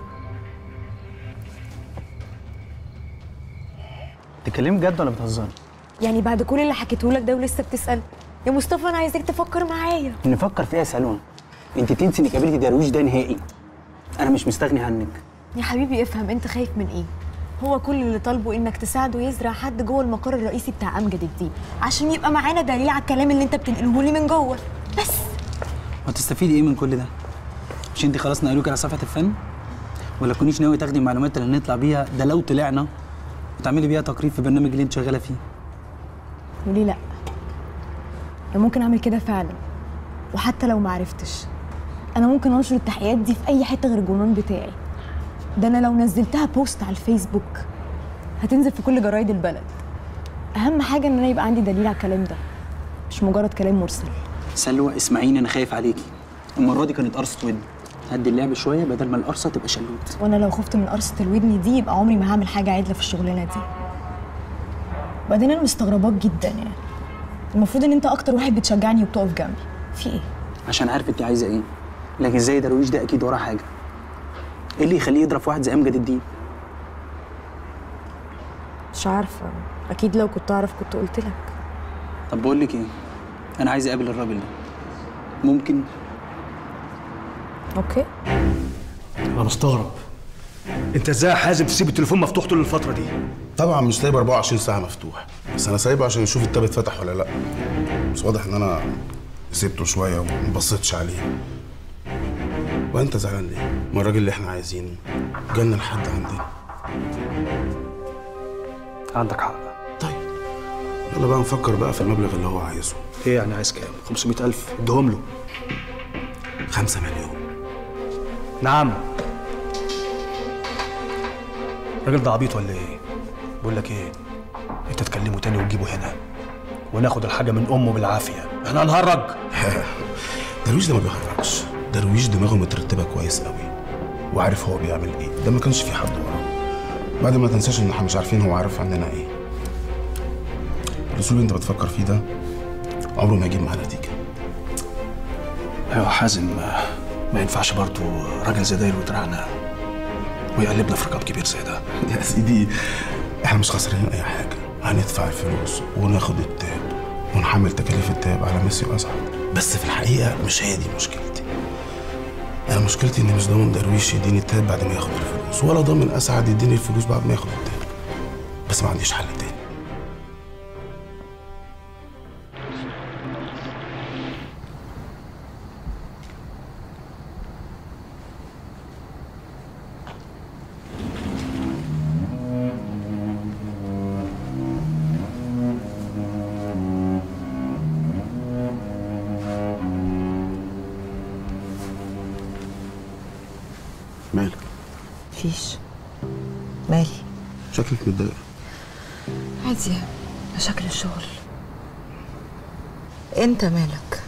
تتكلمي بجد ولا بتهزري؟ يعني بعد كل اللي حكيته لك ده ولسه بتسأل يا مصطفى انا عايزاك تفكر معايا نفكر في ايه يا سالون؟ انت تنسي انك قابلتي درويش ده نهائي انا مش مستغني عنك يا حبيبي افهم انت خايف من ايه هو كل اللي طالبه انك تساعده يزرع حد جوه المقر الرئيسي بتاع امجد الدين عشان يبقى معانا دليل على الكلام اللي انت بتنقله لي من جوه بس وهتستفيدي ايه من كل ده مش انت خلاص نقلوك على صفحه الفن ولا تكونيش ناوي تاخدي المعلومات اللي هنطلع بيها ده لو طلعنا وتعملي بيها تقرير في البرنامج اللي انت شغاله فيه وليه لا انا ممكن اعمل كده فعلا وحتى لو ما عرفتش انا ممكن انشر التحقيقات دي في اي حته غير الجنون بتاعي ده انا لو نزلتها بوست على الفيسبوك هتنزل في كل جرايد البلد اهم حاجه ان انا يبقى عندي دليل على الكلام ده مش مجرد كلام مرسل سلوى اسمعيني انا خايف عليكي المره دي كانت قرصه ودن هدي اللعب شويه بدل ما القرصه تبقى شلوت وانا لو خفت من قرصه الودن دي يبقى عمري ما هعمل حاجه عدله في الشغلانه دي وبعدين انا مستغرباك جدا يعني المفروض ان انت اكتر واحد بتشجعني وبتقف جنبي في ايه عشان عارف انت عايزه ايه لكن زي درويش ده اكيد وراه حاجه ايه اللي يخليه يضرب في واحد زي امجد الدين مش عارفه اكيد لو كنت اعرف كنت قلت لك طب بقول لك ايه انا عايز اقابل الراجل ده ممكن اوكي انا مستغرب انت ازاي يا حازم تسيب التليفون مفتوح طول الفتره دي طبعا مش سايبه 24 ساعه مفتوح بس انا سايبه عشان اشوف التاب اتفتح ولا لا بس واضح ان انا سيبته شويه وما بصيتش عليه وانت زعلان ليه؟ ما الراجل اللي احنا عايزينه جالنا لحد عندنا عندك حق يلا بقى نفكر بقى في المبلغ اللي هو عايزه ايه يعني عايز كام 500000 اديهم له 5 مليون نعم الراجل ده عبيط ولا ايه بقول لك ايه انت تكلمه تاني وتجيبه هنا وناخد الحاجه من امه بالعافيه احنا هنهرج درويش ده ما بيهرجش درويش دماغه مترتبه كويس قوي وعارف هو بيعمل ايه ده ما كانش في حد وراه بعد ما تنساش ان احنا مش عارفين هو عارف عننا ايه الاسلوب اللي انت بتفكر فيه ده عمره ما هيجيب معاه نتيجه ايوه حازم ما, ما ينفعش برضه راجل زي ده يلوي دراعنا ويقلبنا في رقاب كبير زي ده يا سيدي احنا مش خسرانين اي حاجه هندفع الفلوس وناخد التاب ونحمل تكاليف التاب على ميسي واسعد بس في الحقيقه مش هي دي مشكلتي انا مشكلتي اني مش ضامن درويش يديني التاب بعد ما ياخد الفلوس ولا ضامن اسعد يديني الفلوس بعد ما ياخد التاب بس ما عنديش حل تاني مالك مفيش مالي شكلك متضايق عادي مشاكل الشغل انت مالك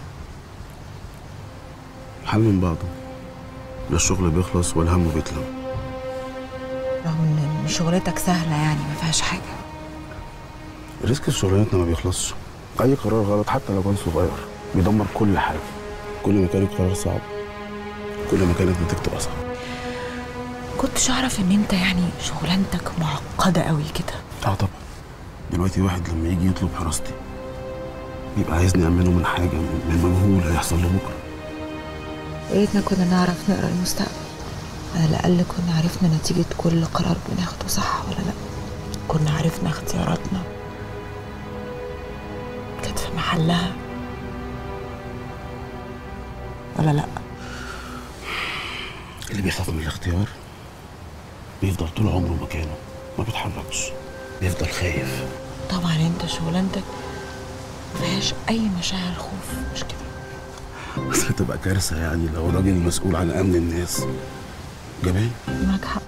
الحال من بعضه لا الشغل بيخلص ولا همه بيتلم رغم ان شغلتك سهله يعني ما فيهاش حاجه ريسك في شغلانتنا ما بيخلصش اي قرار غلط حتى لو كان صغير بيدمر كل حاجه كل ما كان القرار صعب كل ما كانت نتيجته اصعب كنتش اعرف ان انت يعني شغلانتك معقده قوي كده اه طبعا دلوقتي واحد لما يجي يطلب حراستي يبقى عايزني اعمله من حاجه من مجهول هيحصل له بكره يا ريتنا كنا نعرف نقرا المستقبل على الاقل كنا عرفنا نتيجه كل قرار بناخده صح ولا لا كنا عرفنا اختياراتنا كانت في محلها ولا لا اللي بيخاف من الاختيار بيفضل طول عمره مكانه ما بيتحركش بيفضل خايف طبعا انت شغلانتك ما فيهاش اي مشاعر خوف مش كده بس هتبقى كارثه يعني لو الراجل المسؤول عن امن الناس جبان معاك حق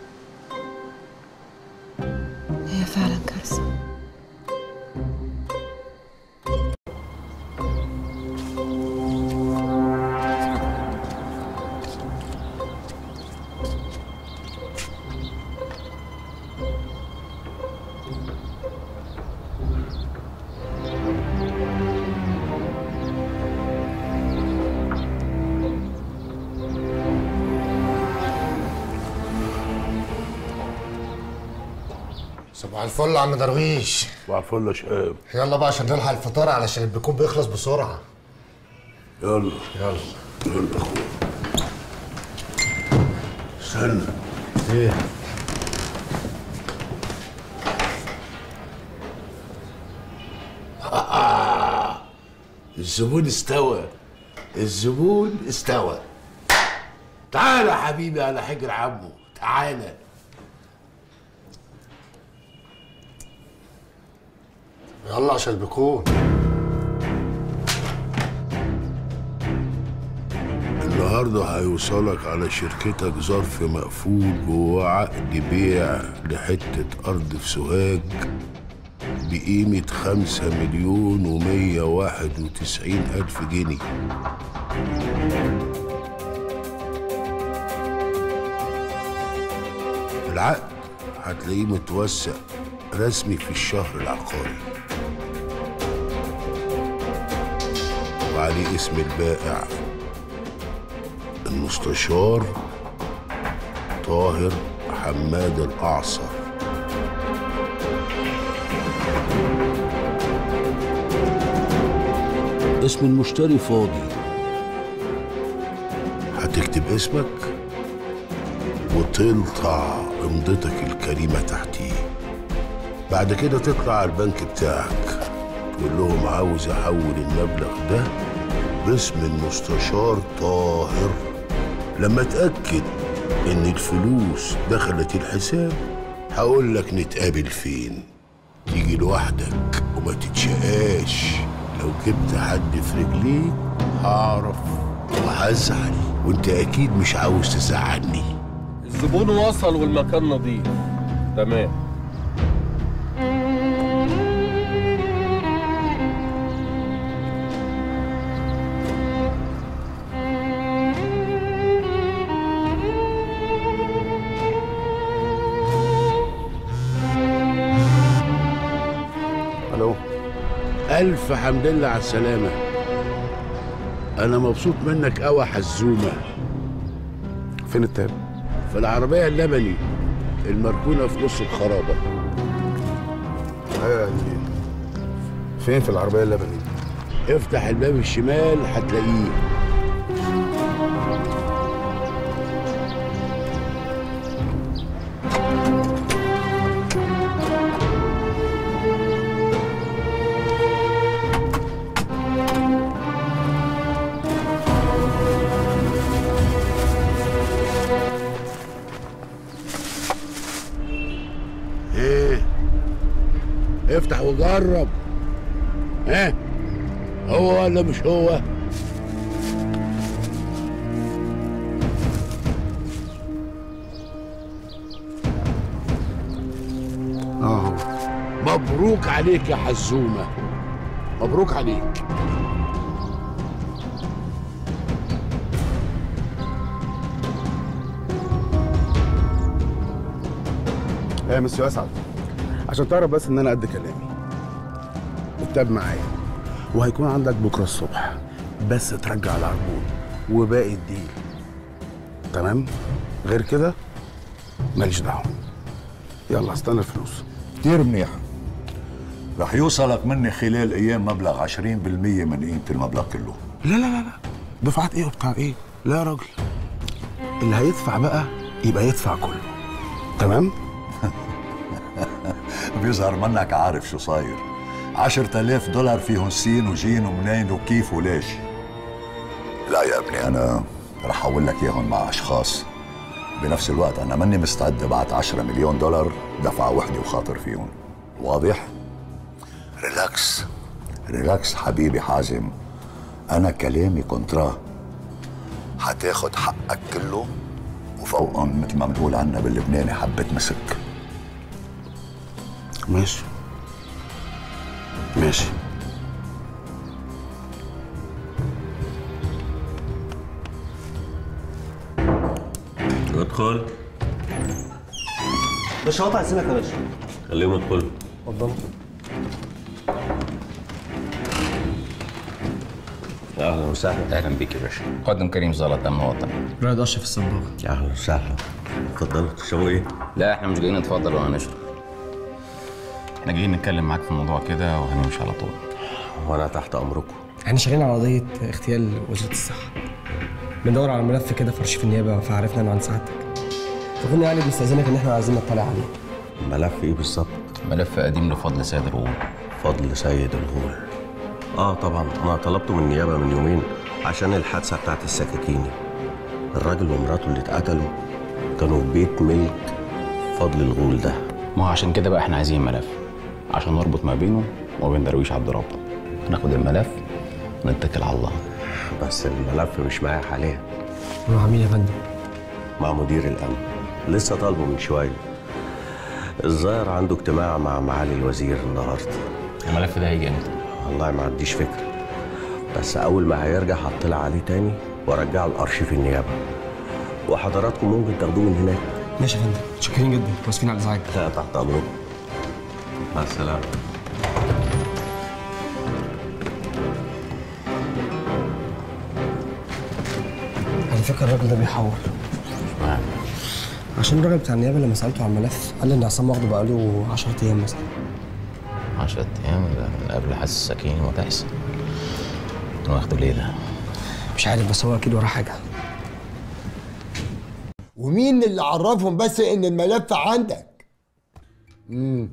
هي فعلا كارثه صباح الفل يا عم درويش صباح الفل يا شقاب يلا بقى عشان نلحق الفطار علشان البيكون بيخلص بسرعه يلا يلا يلا اخويا استنى ايه آه. الزبون استوى الزبون استوى تعالى يا حبيبي على حجر عمه تعالى يلا عشان بيكون النهارده هيوصلك على شركتك ظرف مقفول جواه عقد بيع لحتة أرض في سوهاج بقيمة خمسة مليون ومية واحد وتسعين ألف جنيه العقد هتلاقيه متوثق رسمي في الشهر العقاري وعليه اسم البائع المستشار طاهر حماد الأعصر اسم المشتري فاضي هتكتب اسمك وتلطع امضتك الكريمة تحتيه بعد كده تطلع على البنك بتاعك تقول لهم عاوز احول المبلغ ده باسم المستشار طاهر لما اتاكد ان الفلوس دخلت الحساب هقول لك نتقابل فين تيجي لوحدك وما تتشقاش لو جبت حد في رجليك هعرف وهزعل وانت اكيد مش عاوز تزعلني الزبون وصل والمكان نظيف تمام الو الف حمد لله على السلامه انا مبسوط منك قوي يا حزومه فين التاب في العربيه اللبني المركونه في نص الخرابه ايوه دي فين في العربيه اللبني افتح الباب الشمال هتلاقيه ايه افتح وجرب ها هو ولا مش هو اه هو مبروك عليك يا حزومه مبروك عليك ايه يا مسيو اسعد عشان تعرف بس ان انا قد كلامي التاب معايا وهيكون عندك بكره الصبح بس ترجع العربون وباقي الدين تمام غير كده ماليش دعوه يلا استنى الفلوس كتير منيح رح يوصلك مني خلال ايام مبلغ 20% من قيمه المبلغ كله لا لا لا لا دفعات ايه وبتاع ايه لا يا راجل اللي هيدفع بقى يبقى يدفع كله تمام بيظهر منك عارف شو صاير 10000 دولار فيهم سين وجين ومنين وكيف وليش لا يا ابني انا رح احول لك اياهم مع اشخاص بنفس الوقت انا ماني مستعد ابعت 10 مليون دولار دفعه وحده وخاطر فيهم واضح ريلاكس ريلاكس حبيبي حازم انا كلامي كونترا حتاخد حقك كله وفوقهم مثل ما بنقول عنا باللبناني حبة مسك ماشي ماشي ادخل باشا قطع سنك يا باشا خليهم يدخلوا اتفضل اهلا وسهلا اهلا بيك يا باشا قدم كريم زلط امن وطني رائد اشرف الصباغ اهلا وسهلا اتفضلوا تشربوا ايه؟ لا احنا مش جايين نتفضل ولا نشرب احنا جايين نتكلم معاك في موضوع كده وهنمشي على طول وانا تحت امركم احنا شغالين على قضيه اغتيال وزيره الصحه بندور على ملف كده في ارشيف النيابه فعرفنا انه عن سعادتك فكنا يعني بنستاذنك ان احنا عايزين نطلع عليه ملف ايه بالظبط؟ ملف قديم لفضل سيد الغول فضل سيد الغول اه طبعا انا طلبته من النيابه من يومين عشان الحادثه بتاعت السكاكيني الراجل ومراته اللي اتقتلوا كانوا في بيت ملك فضل الغول ده ما هو عشان كده بقى احنا عايزين ملف عشان نربط ما بينه وما بين درويش عبد ربه ناخد الملف ونتكل على الله بس الملف مش معايا حاليا مع مين يا فندم؟ مع مدير الامن لسه طالبه من شويه الظاهر عنده اجتماع مع معالي الوزير النهارده الملف ده هيجي امتى؟ والله ما عنديش فكره بس اول ما هيرجع هطلع عليه تاني وارجعه لارشيف النيابه وحضراتكم ممكن تاخدوه من هناك ماشي يا فندم متشكرين جدا واسفين على الازعاج لا تحت امركم مع السلامه على فكره الراجل ده بيحور عشان الراجل بتاع النيابه لما سالته على الملف قال لي ان عصام واخده بقاله 10 ايام مثلا 10 ايام ده من قبل حادث السكين وتحصل واخده ليه ده؟ مش عارف بس هو اكيد وراه حاجه ومين اللي عرفهم بس ان الملف عندك مم.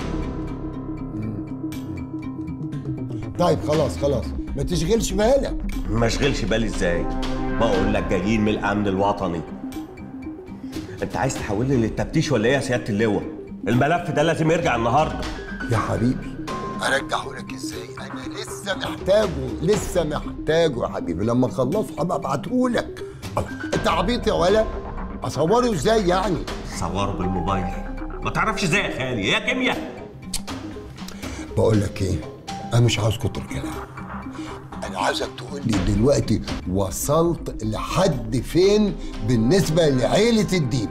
طيب خلاص خلاص ما تشغلش بالك ما اشغلش بالي ازاي بقول لك جايين من الامن الوطني انت عايز تحولني للتفتيش ولا ايه يا سياده اللواء الملف ده لازم يرجع النهارده يا حبيبي ارجعه لك ازاي انا لسه محتاجه لسه محتاجه يا حبيبي لما اخلصه هبقى ابعته لك انت عبيط يا ولا اصوره ازاي يعني صوره بالموبايل ما تعرفش ازاي يا خالي يا كيمياء بقول لك ايه انا مش عاوز كتر كلام انا عاوزك تقول لي دلوقتي وصلت لحد فين بالنسبه لعيله الدين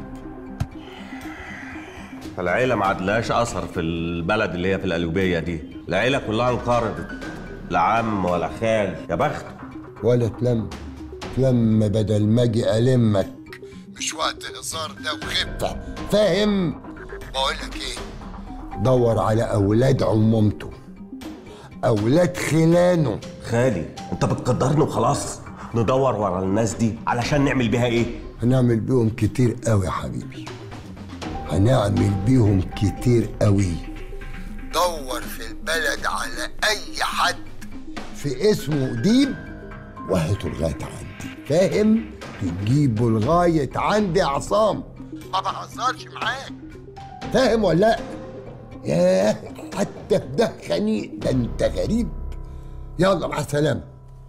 العيله ما عادلهاش اثر في البلد اللي هي في القليوبيه دي العيله كلها انقرضت لا عم ولا خال يا بخت ولا تلم تلم بدل ما اجي المك مش وقت هزار ده وخفه فاهم بقول لك ايه دور على اولاد عمومته اولاد خلانه خالي انت بتقدرني وخلاص ندور ورا الناس دي علشان نعمل بيها ايه هنعمل بيهم كتير قوي يا حبيبي هنعمل بيهم كتير قوي دور في البلد على اي حد في اسمه ديب وهاته لغايه عندي فاهم تجيبه لغايه عندي يا عصام ما بهزرش معاك فاهم ولا لا ياه حتى في ده خنيق ده انت غريب يلا مع السلامه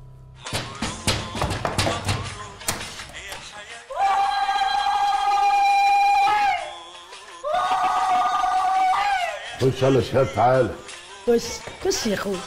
خش يلا شهاب تعالى خش خش يا اخوي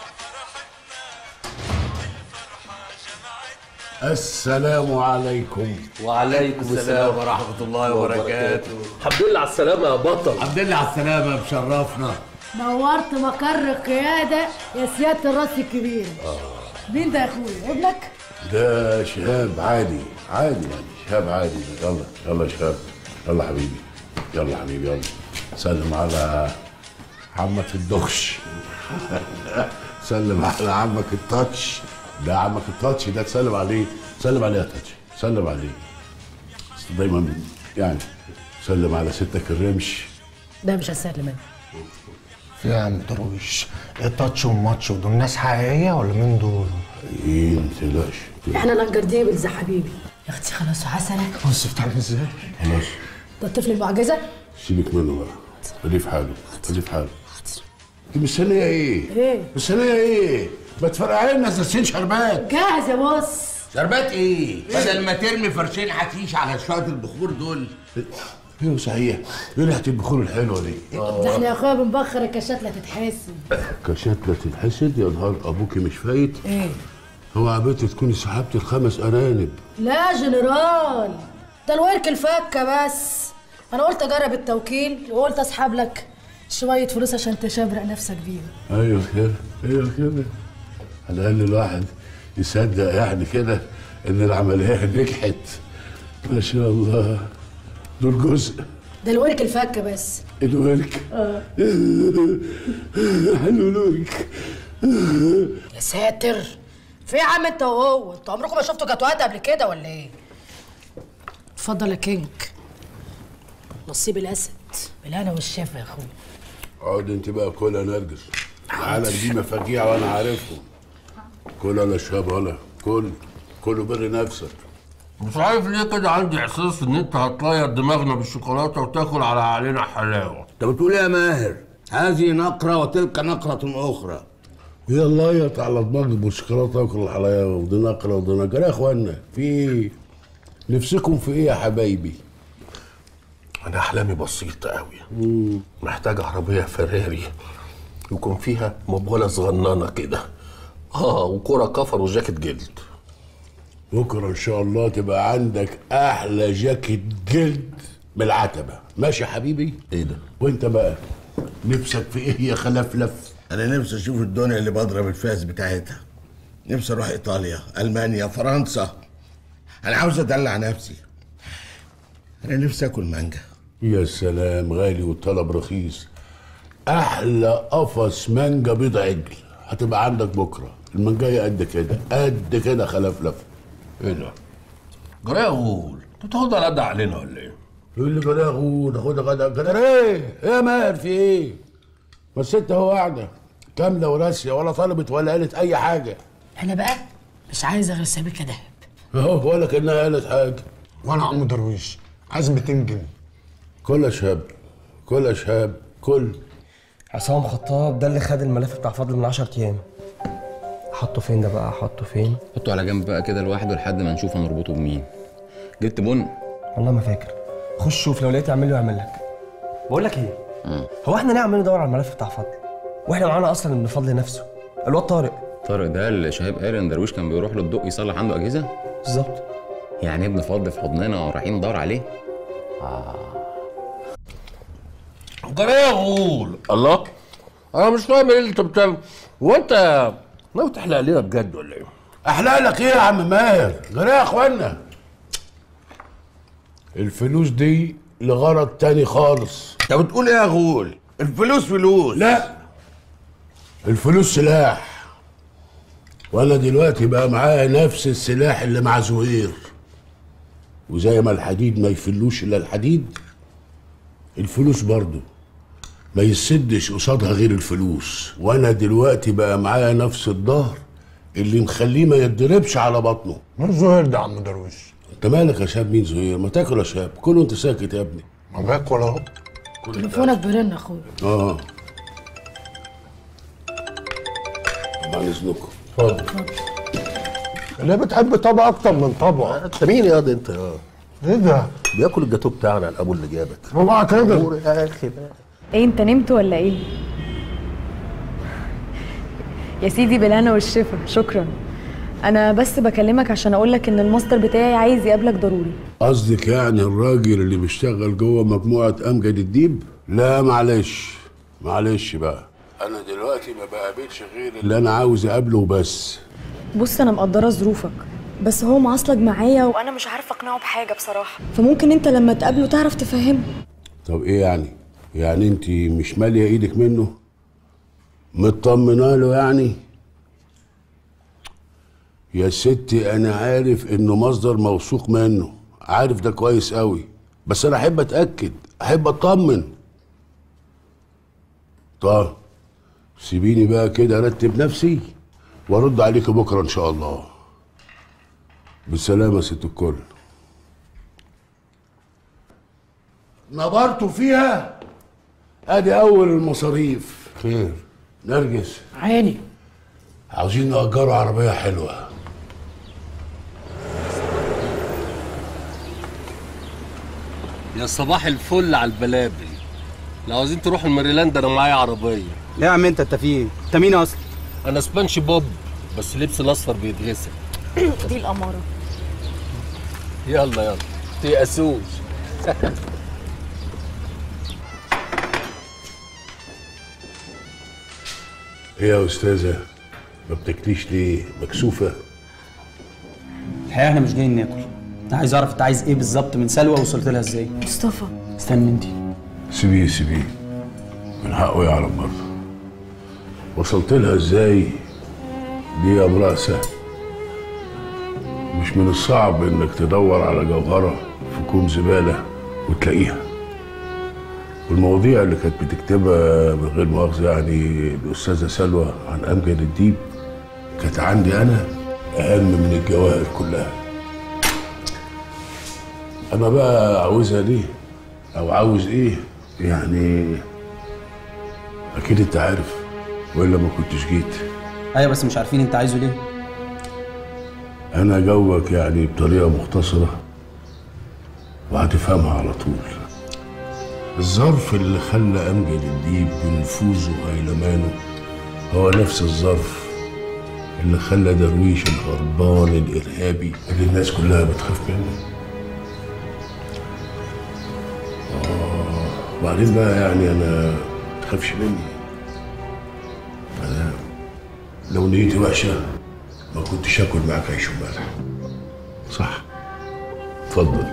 السلام عليكم وعليكم السلام ورحمة الله وبركاته الحمد لله على السلامة يا بطل الحمد لله على السلامة مشرفنا نورت مقر القيادة يا سيادة الراس الكبير مين ده يا اخويا ابنك؟ ده شهاب عادي عادي يعني شهاب عادي يلا يلا شهاب يلا حبيبي يلا حبيبي يلا سلم على عمك الدخش سلم على عمك التاتش ده عمك التاتش ده تسلم عليه سلم عليه يا تاتش سلم عليه بس دايما يعني سلم على ستك الرمش ده مش هسهل منه في يا عم درويش التاتش والماتش دول ناس حقيقيه ولا مين دول؟ ايه ما تقلقش احنا الانجرديبلز يا حبيبي يا اختي خلاص حسنك بص بتعمل ازاي؟ خلاص ده الطفل المعجزة سيبك منه بقى خليه في حاله خليه في حاله دي مستنيه ايه؟ ايه؟ مستنيه ايه؟ ما تفرقعي لنا ازازتين شربات جاهز يا بص شربات ايه؟ بدل ما ترمي فرشين حشيش على شوية البخور دول ايوه صحيح ايه ريحه البخور الحلوه دي؟ ده احنا يا اخويا بنبخر الكاشات لا تتحاسب كشات لا تتحسد يا نهار ابوكي مش فايت ايه؟ هو عبيتي تكوني سحبتي الخمس ارانب لا يا جنرال ده الورك الفكه بس انا قلت اجرب التوكيل وقلت اسحب لك شويه فلوس عشان تشبرق نفسك بيهم ايوه كده ايوه كده على الاقل الواحد يصدق يعني كده ان العمليه نجحت ما شاء الله دول جزء ده الورك الفكه بس الورك اه حلو الورك يا ساتر في يا عم انت وهو انتوا عمركم ما شفتوا كاتوهات قبل كده ولا ايه اتفضل يا كينج نصيب الاسد بالهنا والشفا يا اخويا اقعد انت بقى كل يا نرجس العالم دي مفاجيع وانا عارفهم كل انا شاب ولا كل كله بر نفسك مش عارف ليه كده عندي احساس ان انت هتطير دماغنا بالشوكولاته وتاكل على علينا حلاوه انت بتقول ايه يا ماهر؟ هذه نقرة وتلك نقرة أخرى يا الله يا على دماغك بالشوكولاته واكل الحلاوه ودي نقره ودي نقره يا اخوانا في ايه؟ نفسكم في ايه يا حبايبي؟ انا احلامي بسيطه قوي محتاج عربيه فراري يكون فيها مبغله صغننه كده اه وكرة كفر وجاكيت جلد بكره ان شاء الله تبقى عندك احلى جاكيت جلد بالعتبه ماشي يا حبيبي ايه ده وانت بقى نفسك في ايه يا خلفلف انا نفسي اشوف الدنيا اللي بضرب الفاس بتاعتها نفسي اروح ايطاليا المانيا فرنسا انا عاوز ادلع نفسي انا نفسي اكل مانجا يا سلام غالي والطلب رخيص احلى قفص مانجا بيض عجل هتبقى عندك بكره المانجايه قد كده قد كده خلفلف ايه ده؟ جرايه غول انت بتاخد على قد علينا ولا ايه؟ ايه اللي جرايه غول خد غدا غدا ايه؟ ايه يا ماهر في ايه؟ ما الست اهو قاعده كامله وراسيه ولا طلبت ولا قالت اي حاجه انا بقى مش عايزه غير سبيكه دهب اهو ولا كانها قالت حاجه وانا عم درويش عايز 200 جنيه كل يا شهاب كل يا شهاب كل عصام خطاب ده اللي خد الملف بتاع فضل من 10 ايام حطه فين ده بقى حطه فين حطه على جنب بقى كده لوحده لحد ما نشوف هنربطه بمين جبت بن والله ما فاكر خش شوف لو لقيت اعمل له اعمل لك بقول لك ايه هو احنا ليه عمالين ندور على الملف بتاع فضل واحنا معانا اصلا ابن فضل نفسه الواد طارق طارق ده اللي شهاب قال ان درويش كان بيروح له الدق يصلح عنده اجهزه بالظبط يعني ابن فضل في حضننا ورايحين ندور عليه اه جرايه غول الله انا مش فاهم ايه اللي انت بتعمل هو انت ناوي تحلق لنا بجد ولا ايه؟ احلق لك ايه يا عم ماهر غير يا اخوانا الفلوس دي لغرض تاني خالص انت بتقول ايه يا غول الفلوس فلوس لا الفلوس سلاح وانا دلوقتي بقى معايا نفس السلاح اللي مع زهير وزي ما الحديد ما يفلوش الا الحديد الفلوس برضو ما يسدش قصادها غير الفلوس وانا دلوقتي بقى معايا نفس الظهر اللي مخليه ما يتضربش على بطنه مين زهير ده يا عم درويش؟ انت مالك يا شاب مين زهير ما تاكل يا شاب كله انت ساكت يا ابني ما باكل اهو تليفونك بيرن يا اخويا اه بعد اذنكم اتفضل ليه بتحب طبق اكتر من طبق؟ انت مين يا ده انت يا ايه ده؟ بياكل الجاتوه بتاعنا الابو اللي جابك اوعى كده يا اخي بقى ايه انت نمت ولا ايه يا سيدي بالهنا والشفا شكرا انا بس بكلمك عشان اقولك ان الماستر بتاعي عايز يقابلك ضروري قصدك يعني الراجل اللي بيشتغل جوه مجموعه امجد الديب لا معلش معلش بقى انا دلوقتي ما بقابلش غير اللي انا عاوز اقابله بس بص انا مقدره ظروفك بس هو معصلج معايا وانا مش عارفه اقنعه بحاجه بصراحه فممكن انت لما تقابله تعرف تفهمه طب ايه يعني يعني انت مش ماليه ايدك منه مطمنه له يعني يا ستي انا عارف انه مصدر موثوق منه عارف ده كويس قوي بس انا احب اتاكد احب اطمن طب سيبيني بقى كده ارتب نفسي وارد عليك بكره ان شاء الله بالسلامه يا ست الكل نبرتوا فيها ادي اول المصاريف خير نرجس عيني عاوزين نأجروا عربية حلوة يا صباح الفل على البلابل لو عاوزين تروحوا الميريلاند انا معايا عربيه ليه يا عم انت انت في ايه؟ انت مين اصلا؟ انا سبانش بوب بس لبس الاصفر بيتغسل دي الاماره يلا يلا تيأسوش ايه يا استاذة ما بتاكليش ليه مكسوفة الحقيقه احنا مش جايين ناكل انا عايز اعرف انت عايز ايه بالظبط من سلوى وصلت لها ازاي مصطفى استنى انت سيبيه سيبيه من حقه يعرف برضه وصلت لها ازاي دي امرأة سهل مش من الصعب انك تدور على جوهرة في كوم زبالة وتلاقيها والمواضيع اللي كانت بتكتبها من غير مؤاخذة يعني الأستاذة سلوى عن أمجد الديب كانت عندي أنا أهم من الجواهر كلها أما بقى عاوزها ليه أو عاوز إيه يعني أكيد أنت عارف وإلا ما كنتش جيت ايوه بس مش عارفين انت عايزه ليه أنا جاوبك يعني بطريقة مختصرة وهتفهمها على طول الظرف اللي خلى أمجد الديب بنفوذه وهيلمانه هو نفس الظرف اللي خلى درويش الهربان الإرهابي اللي الناس كلها بتخاف منه آه وبعدين بقى يعني أنا ما تخافش مني أنا لو نيتي وحشة ما كنتش آكل معاك عيش وملح صح اتفضل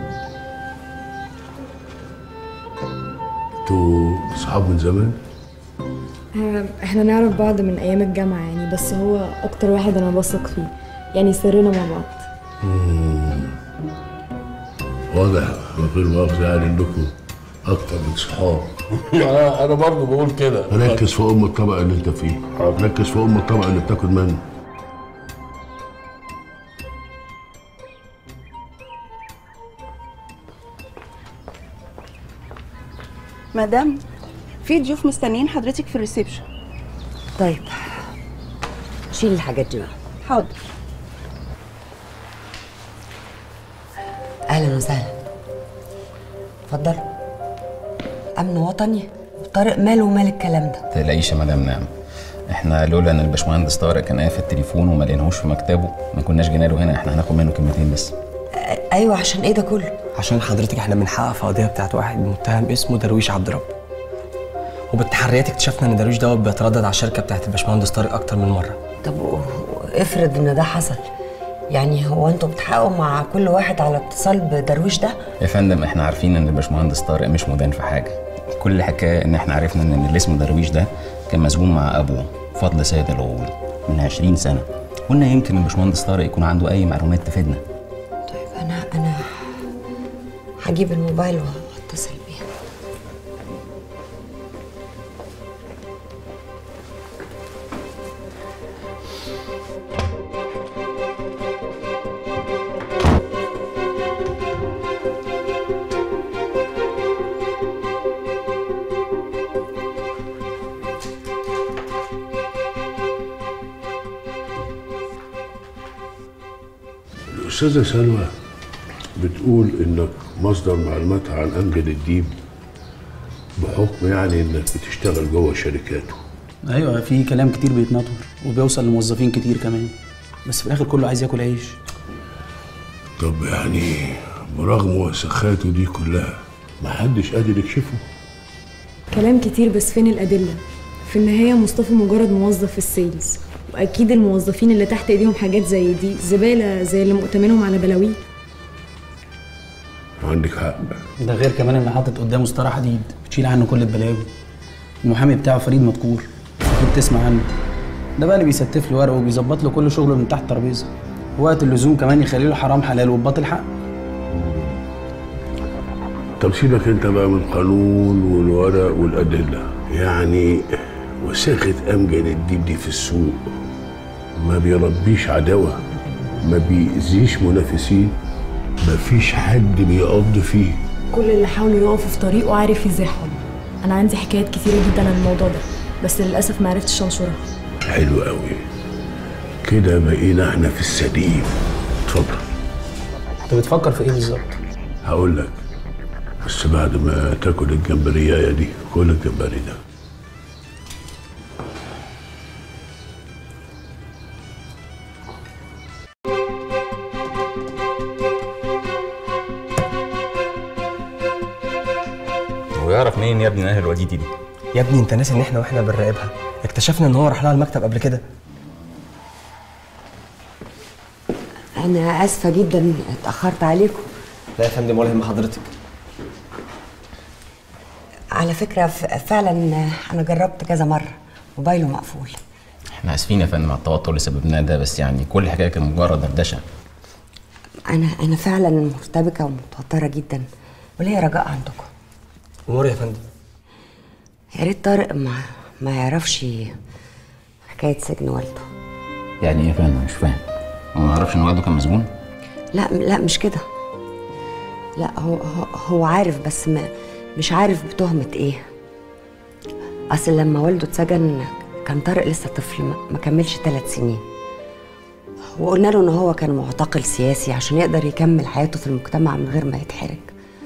انتوا اصحاب من زمان؟ آه، احنا نعرف بعض من ايام الجامعه يعني بس هو اكتر واحد انا بثق فيه يعني سرنا مع بعض مم. واضح من غير مؤاخذة يعني انكم اكتر من صحاب انا برضه بقول كده ركز في ام الطبق اللي انت فيه ركز في ام الطبق اللي بتاكل منه مدام في ضيوف مستنيين حضرتك في الريسبشن طيب شيل الحاجات دي بقى حاضر اهلا وسهلا اتفضل امن وطني طارق ماله ومال الكلام ده تلاقيش يا مدام نعم احنا لولا ان الباشمهندس طارق كان قافل التليفون وما لقيناهوش في مكتبه ما كناش جينا له هنا احنا هناخد منه كلمتين بس ايوه عشان ايه ده كله عشان حضرتك احنا بنحقق في قضيه بتاعت واحد متهم اسمه درويش عبد رب وبالتحريات اكتشفنا ان درويش دوت بيتردد على الشركه بتاعت الباشمهندس طارق اكتر من مره طب و- افرض ان ده حصل يعني هو انتوا بتحققوا مع كل واحد على اتصال بدرويش ده يا فندم احنا عارفين ان الباشمهندس طارق مش مدان في حاجه كل الحكايه ان احنا عرفنا ان اللي اسمه درويش ده كان مسجون مع ابوه فضل سيد الغول من 20 سنه قلنا يمكن الباشمهندس طارق يكون عنده اي معلومات تفيدنا انا انا هجيب الموبايل واتصل بيه الأستاذة سلوى بتقول إنك مصدر معلوماتها عن أمجد الديب بحكم يعني إنك بتشتغل جوه شركاته ايوه في كلام كتير بيتنطر وبيوصل لموظفين كتير كمان بس في الاخر كله عايز ياكل عيش طب يعني برغم وسخاته دي كلها محدش قادر يكشفه كلام كتير بس فين الادله في النهايه مصطفى مجرد موظف في السيلز واكيد الموظفين اللي تحت ايديهم حاجات زي دي زباله زي اللي مؤتمنهم على بلاوي عندك حق ده غير كمان ان حاطط قدامه ستاره حديد بتشيل عنه كل البلاوي المحامي بتاعه فريد مذكور اكيد تسمع عنه ده بقى اللي بيستف له ورقه وبيظبط له كل شغله من تحت الترابيزه وقت اللزوم كمان يخلي له حرام حلال وباطل حق طب سيبك انت بقى من القانون والورق والأدلة يعني وساخة أمجد الديب دي في السوق ما بيربيش عداوة ما بيأذيش منافسين مفيش حد بيقض فيه كل اللي حاولوا يقفوا في طريقه عارف يزيحهم انا عندي حكايات كتيره جدا عن الموضوع ده بس للاسف ما عرفتش انشرها حلو قوي كده بقينا احنا في السليم اتفضل انت بتفكر في ايه بالظبط هقول لك بس بعد ما تاكل الجمبريايه دي كل الجمبري ده ويعرف منين يا ابني ان اهل الوديدي دي يا ابني انت ناسي ان احنا واحنا بنراقبها اكتشفنا ان هو راح لها المكتب قبل كده انا اسفه جدا اتاخرت عليكم لا يا فندم ولا يهم حضرتك على فكره ف- فعلا انا جربت كذا مره موبايله مقفول احنا اسفين يا فندم على التوتر اللي سببناه ده بس يعني كل حكايه كان مجرد دردشه انا انا فعلا مرتبكه ومتوتره جدا وليا رجاء عندكم امور يا فندم يا ريت طارق ما ما يعرفش حكايه سجن والده يعني ايه يا فندم مش فاهم هو ما يعرفش ان والده كان مسجون لا لا مش كده لا هو هو, هو عارف بس ما مش عارف بتهمة ايه اصل لما والده اتسجن كان طارق لسه طفل ما ما كملش ثلاث سنين وقلنا له ان هو كان معتقل سياسي عشان يقدر يكمل حياته في المجتمع من غير ما يتحرج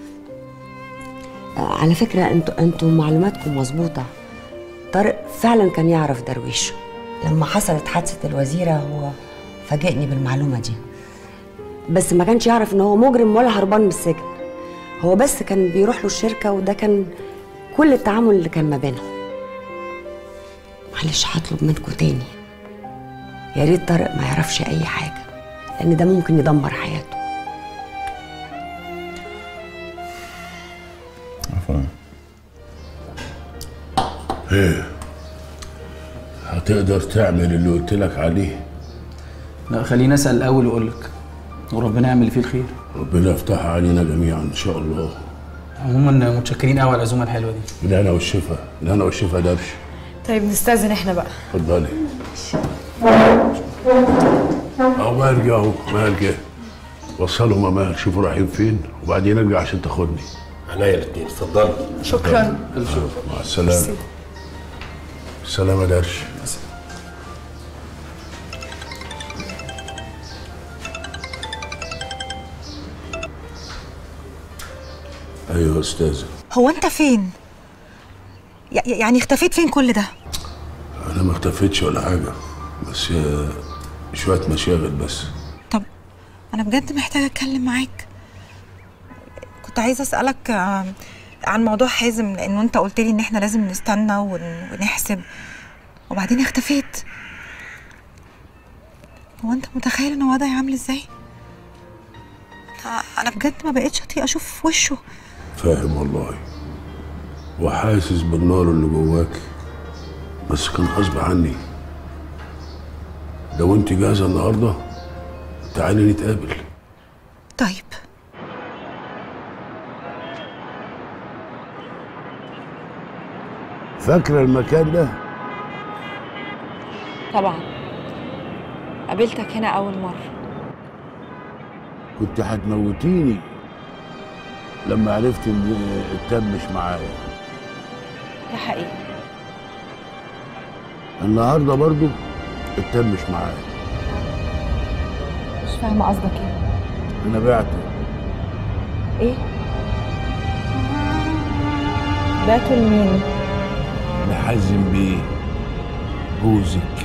آه، على فكرة انتوا انتوا معلوماتكم مظبوطة طارق فعلا كان يعرف درويش لما حصلت حادثة الوزيرة هو فاجئني بالمعلومة دي بس ما كانش يعرف ان هو مجرم ولا هربان من السجن هو بس كان بيروح له الشركة وده كان كل التعامل اللي كان ما بينهم معلش هطلب منكم تاني يا ريت طارق ما يعرفش اي حاجة لان ده ممكن يدمر حياته مفهوم ايه هتقدر تعمل اللي قلت لك عليه لا خليني اسال الاول واقول لك وربنا يعمل اللي فيه الخير ربنا يفتحها علينا جميعا ان شاء الله عموما متشكرين قوي على العزومه الحلوه دي الهنا والشفا الهنا والشفا درش طيب نستأذن احنا بقى اتفضلي اهو ماهر جه اهو ماهر جه وصلهم يا ماهر شوفوا رايحين فين وبعدين ارجع عشان تاخدني عينيا الاثنين اتفضلي شكرا مع السلامه السلامه درش ايوه يا استاذه هو انت فين ي- يعني اختفيت فين كل ده انا ما اختفيتش ولا حاجه بس آه، شويه مشاغل بس انا بجد محتاجه اتكلم معاك كنت عايزه اسالك آه، عن موضوع حازم لانه انت قلت لي ان احنا لازم نستنى ون- ونحسب وبعدين اختفيت هو انت متخيل ان وضعي عامل ازاي أنا- انا بجد ما بقتش اطيق اشوف وشه فاهم والله وحاسس بالنار اللي جواك بس كان غصب عني لو انت جاهزه النهارده تعالي نتقابل طيب فاكره المكان ده طبعا قابلتك هنا اول مره كنت هتموتيني لما عرفت ان التاب مش معايا ده حقيقي النهارده برضو التاب مش معايا مش فاهمه قصدك ايه انا بعته ايه بعته لمين محزن بيه جوزك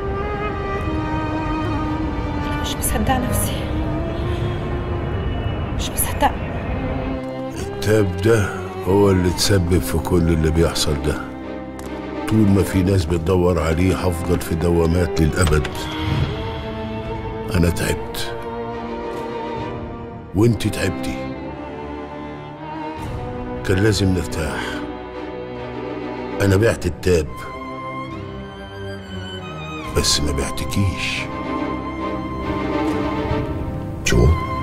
انا مش مصدقه نفسي مش مصدقه التاب ده هو اللي تسبب في كل اللي بيحصل ده طول ما في ناس بتدور عليه هفضل في دوامات للأبد أنا تعبت وانت تعبتي كان لازم نرتاح أنا بعت التاب بس ما بعتكيش شو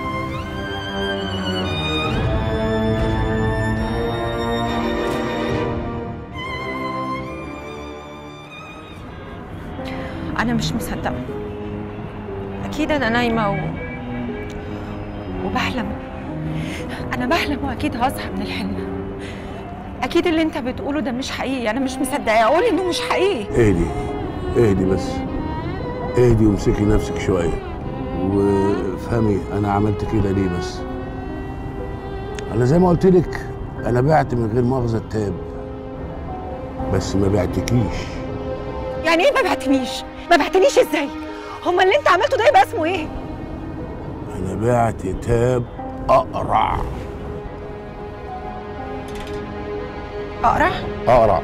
انا مش مصدقه اكيد انا نايمه و... وبحلم انا بحلم واكيد هصحى من الحلم اكيد اللي انت بتقوله ده مش حقيقي انا مش مصدقه اقول انه مش حقيقي اهدي اهدي بس اهدي وامسكي نفسك شوية وافهمي انا عملت كده ليه بس انا زي ما قلت لك انا بعت من غير مؤاخذة التاب بس ما بعتكيش يعني ايه ما بعتنيش ما بعتنيش ازاي هما اللي انت عملته ده يبقى اسمه ايه انا بعت تاب اقرع اقرع اقرع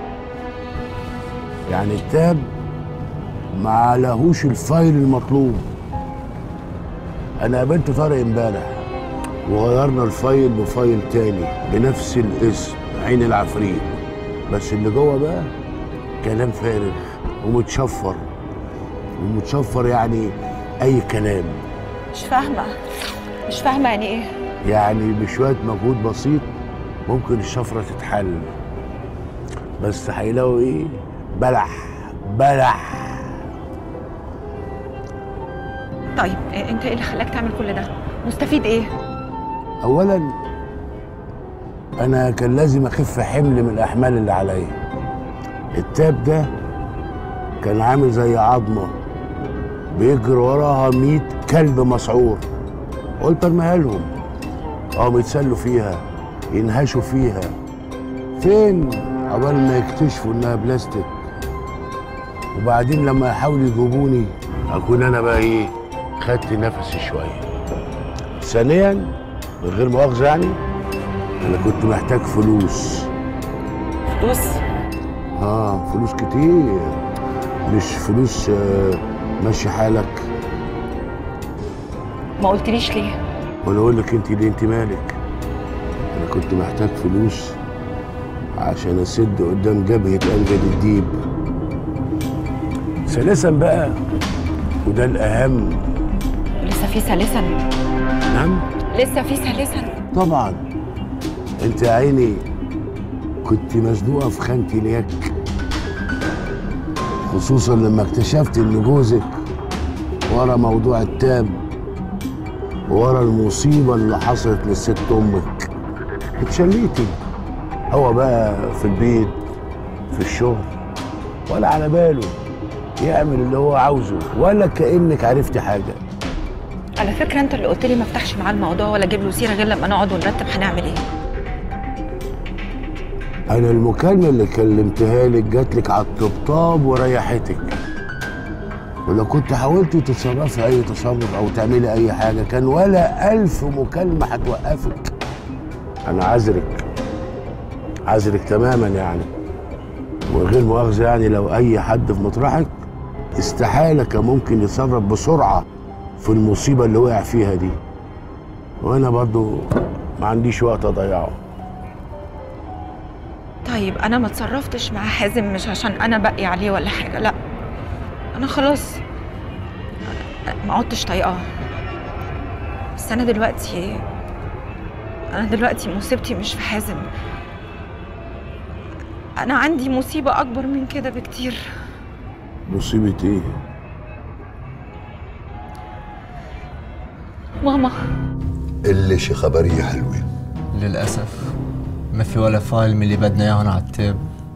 يعني التاب ما عليهوش الفايل المطلوب انا قابلت طارق امبارح وغيرنا الفايل بفايل تاني بنفس الاسم عين العفريت بس اللي جوه بقى كلام فارغ ومتشفر ومتشفر يعني اي كلام مش فاهمه مش فاهمه يعني ايه يعني بشوية مجهود بسيط ممكن الشفرة تتحل بس هيلاقوا ايه بلح بلح طيب إيه انت ايه اللي خلاك تعمل كل ده مستفيد ايه اولا انا كان لازم اخف حمل من الاحمال اللي عليا التاب ده كان عامل زي عظمه بيجري وراها ميت كلب مسعور قلت ارميها لهم اه يتسلوا فيها ينهشوا فيها فين عقبال ما يكتشفوا انها بلاستيك وبعدين لما يحاولوا يجيبوني اكون انا بقى ايه خدت نفسي شويه ثانيا من غير مؤاخذه يعني انا كنت محتاج فلوس فلوس اه فلوس كتير مش فلوس آه ماشي حالك ما قلتليش ليه وانا اقول لك انت ليه انت مالك انا كنت محتاج فلوس عشان اسد قدام جبهه امجد الديب ثالثا بقى وده الاهم لسه في ثالثا نعم لسه في ثالثا طبعا انت يا عيني كنت مزنوقه في خانه نياك خصوصا لما اكتشفت ان جوزك ورا موضوع التاب ورا المصيبه اللي حصلت للست امك اتشليتي هو بقى في البيت في الشغل ولا على باله يعمل اللي هو عاوزه ولا كانك عرفتي حاجه على فكره انت اللي قلت لي ما افتحش معاه الموضوع ولا اجيب له سيره غير لما نقعد ونرتب هنعمل ايه انا المكالمه اللي كلمتها لك جات لك على الطبطاب وريحتك ولو كنت حاولتي تتصرفي اي تصرف او تعملي اي حاجه كان ولا الف مكالمه هتوقفك انا عذرك عذرك تماما يعني ومن غير مؤاخذه يعني لو اي حد في مطرحك استحاله كان ممكن يتصرف بسرعه في المصيبه اللي وقع فيها دي وانا برضو ما عنديش وقت اضيعه طيب انا ما اتصرفتش مع حازم مش عشان انا باقي عليه ولا حاجه لا انا خلاص ما عدتش طايقاه بس انا دلوقتي انا دلوقتي مصيبتي مش في حازم انا عندي مصيبه اكبر من كده بكتير مصيبه ايه ماما اللي شي خبرية حلوة للأسف ما في ولا فايل من اللي بدنا إياهم على التاب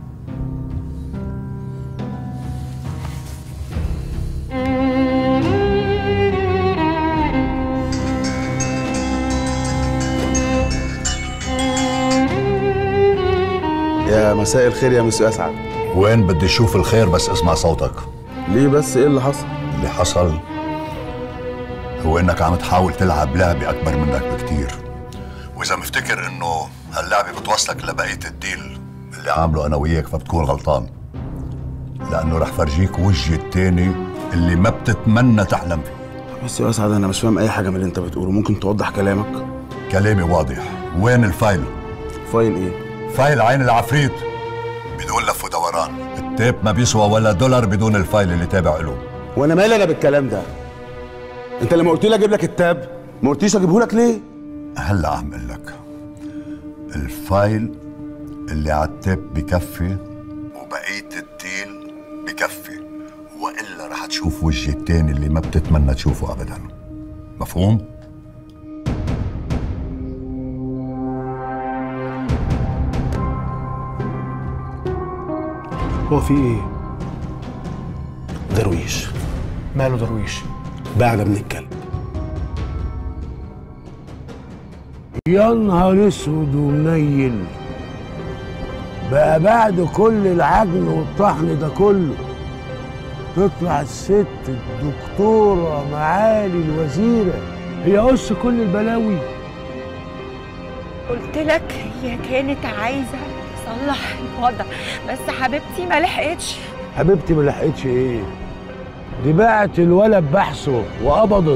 يا مساء الخير يا مسيو اسعد وين بدي اشوف الخير بس اسمع صوتك ليه بس ايه اللي حصل اللي حصل هو انك عم تحاول تلعب لعبة اكبر منك بكتير واذا مفتكر انه هاللعبة بتوصلك لبقية الديل اللي عامله انا وياك فبتكون غلطان لانه رح فرجيك وجهي التاني اللي ما بتتمنى تحلم فيه بس يا اسعد انا مش فاهم اي حاجه من اللي انت بتقوله ممكن توضح كلامك كلامي واضح وين الفايل فايل ايه فايل عين العفريت بدون لف ودوران التيب ما بيسوى ولا دولار بدون الفايل اللي تابع له وانا مالي انا بالكلام ده انت لما قلت لي اجيب لك التاب ما قلتليش اجيبه لك ليه هلا اعمل لك الفايل اللي على التيب بكفي وبقية الديل بكفي والا رح تشوف وجهي التاني اللي ما بتتمنى تشوفه ابدا مفهوم؟ هو في ايه درويش ماله درويش بعد من الكلب يا نهار اسود ومنيل بقى بعد كل العجن والطحن ده كله تطلع الست الدكتورة معالي الوزيرة هي قص كل البلاوي قلت لك هي كانت عايزه تصلح الوضع بس حبيبتي ما لحقتش حبيبتي ما لحقتش ايه دي باعت الولد بحثه وقبضت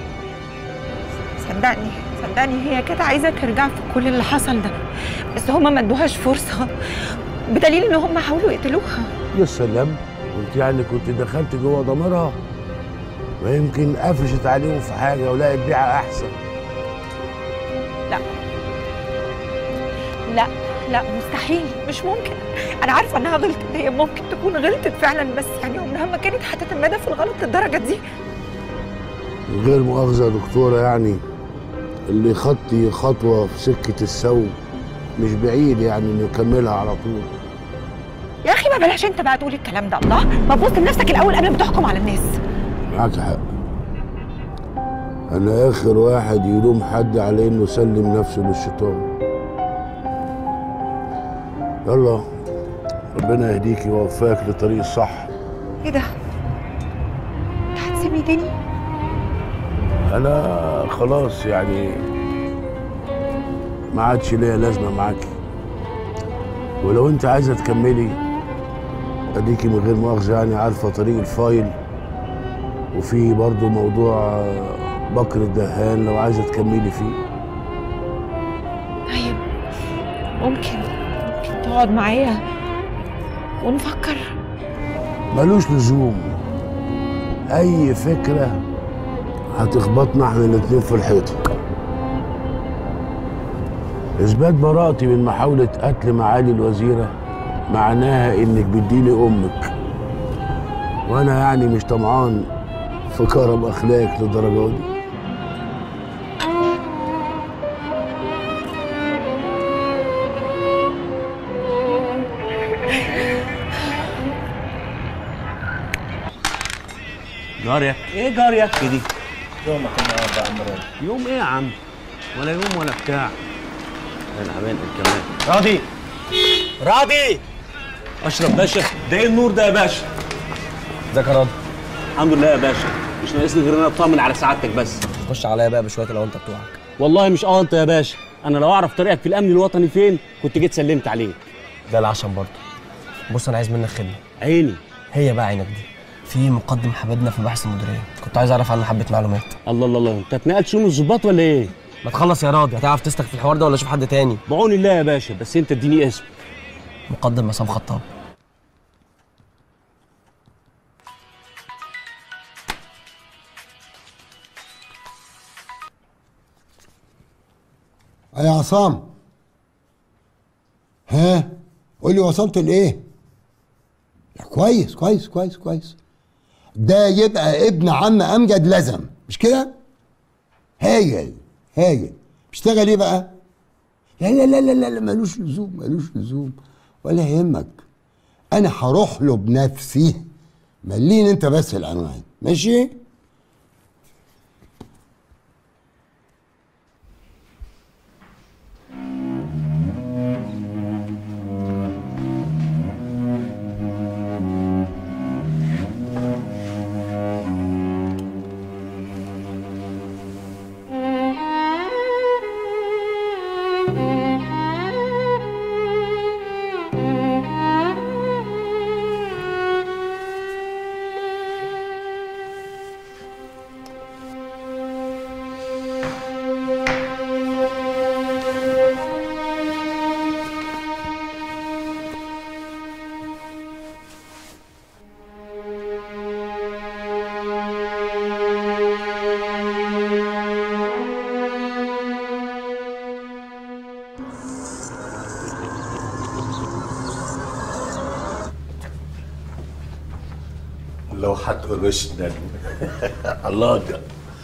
صدقني صدقني هي كانت عايزه ترجع في كل اللي حصل ده بس هما ما ادوهاش فرصه بدليل ان هما حاولوا يقتلوها يا سلام وانت يعني كنت دخلت جوه ضميرها ما يمكن قفشت عليهم في حاجه ولقت بيعه احسن لا لا لا مستحيل مش ممكن انا عارفه انها غلطت هي ممكن تكون غلطت فعلا بس يعني عمرها ما كانت هتتمادى في الغلط للدرجه دي من غير مؤاخذه يا دكتوره يعني اللي يخطي خطوه في سكه السوء مش بعيد يعني انه يكملها على طول يا اخي ما بلاش انت بقى تقول الكلام ده الله ما تبص لنفسك الاول قبل ما تحكم على الناس معاك حق انا اخر واحد يلوم حد على انه سلم نفسه للشيطان يلا ربنا يهديك ويوفقك للطريق الصح ايه ده انت هتسيبني تاني انا خلاص يعني ما عادش ليا لازمه معاكي ولو انت عايزه تكملي اديكي من غير مؤاخذه يعني عارفه طريق الفايل وفي برضو موضوع آه، بكر الدهان لو عايزه تكملي فيه طيب ممكن ممكن تقعد معايا ونفكر ملوش لزوم اي فكره هتخبطنا احنا الاتنين في الحيطه اثبات براءتي من محاوله قتل معالي الوزيره معناها انك بتديني امك وانا يعني مش طمعان في كرم اخلاقك للدرجه دي جارية ايه جارية دي يومك النهارده يا عم راضي يوم ايه يا عم ولا يوم ولا بتاع انا عبان كمان راضي راضي اشرف باشا ده ايه النور ده يا باشا ازيك يا راضي الحمد لله يا باشا مش ناقصني غير ان انا اطمن على سعادتك بس خش عليا بقى بشويه الاونطه بتوعك والله مش اه انت يا باشا انا لو اعرف طريقك في الامن الوطني فين كنت جيت سلمت عليك ده العشم برضه بص انا عايز منك خدمه عيني هي بقى عينك دي في مقدم حبيبنا في بحث المديريه كنت عايز اعرف عنه حبه معلومات الله الله الله انت اتنقلت شؤون الظباط ولا ايه ما تخلص يا راضي هتعرف تسلك في الحوار ده ولا اشوف حد تاني بعون الله يا باشا بس انت اديني اسم مقدم عصام خطاب يا عصام ها قول لي وصلت لايه لا كويس كويس كويس كويس ده يبقى ابن عم امجد لزم مش كده هايل هايل بيشتغل ايه بقى لا لا لا لا لا, لا ملوش لزوم ملوش لزوم ولا يهمك انا هروح له بنفسي مليني انت بس العنوان ماشي لو هتقرشنا الله ده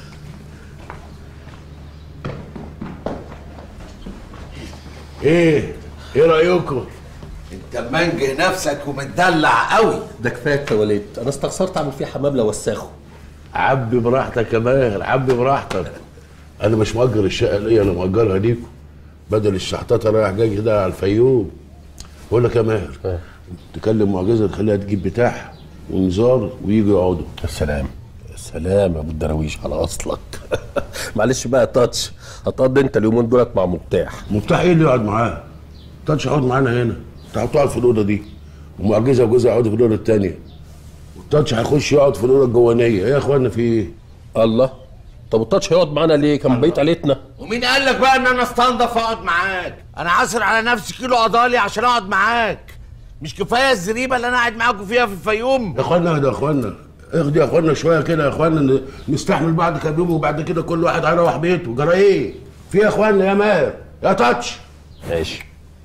ايه ايه رايكم انت منجه نفسك ومتدلع قوي ده كفايه التواليت انا استخسرت اعمل فيه حمام لو وساخه عبي براحتك يا ماهر عبي براحتك انا مش مأجر الشقه ليا انا مأجرها ليكم بدل الشحطاطه رايح جاي كده على الفيوم بقول لك يا ماهر تكلم معجزه تخليها تجيب بتاعها ونزار ويجوا يقعدوا السلام سلام يا ابو الدراويش على اصلك معلش بقى يا تاتش هتقضي انت اليومين دولت مع مفتاح مفتاح ايه اللي يقعد معاه؟ تاتش اقعد معانا هنا انت هتقعد في الاوضه دي ومعجزه وجوزها يقعدوا في الاوضه الثانيه والتاتش هيخش يقعد في الاوضه الجوانيه ايه يا اخوانا في ايه؟ الله طب التاتش هيقعد معانا ليه؟ كان بيت عيلتنا ومين قال لك بقى ان انا استنضف اقعد معاك انا عاصر على نفسي كيلو قضالي عشان اقعد معاك مش كفايه الزريبه اللي انا قاعد معاكم فيها في الفيوم يا اخوانا ده يا اخوانا اخدي يا اخوانا شويه كده يا اخوانا ن- نستحمل بعض كام يوم وبعد كده كل واحد هيروح بيته جرى ايه في يا اخوانا يا ماهر يا تاتش ماشي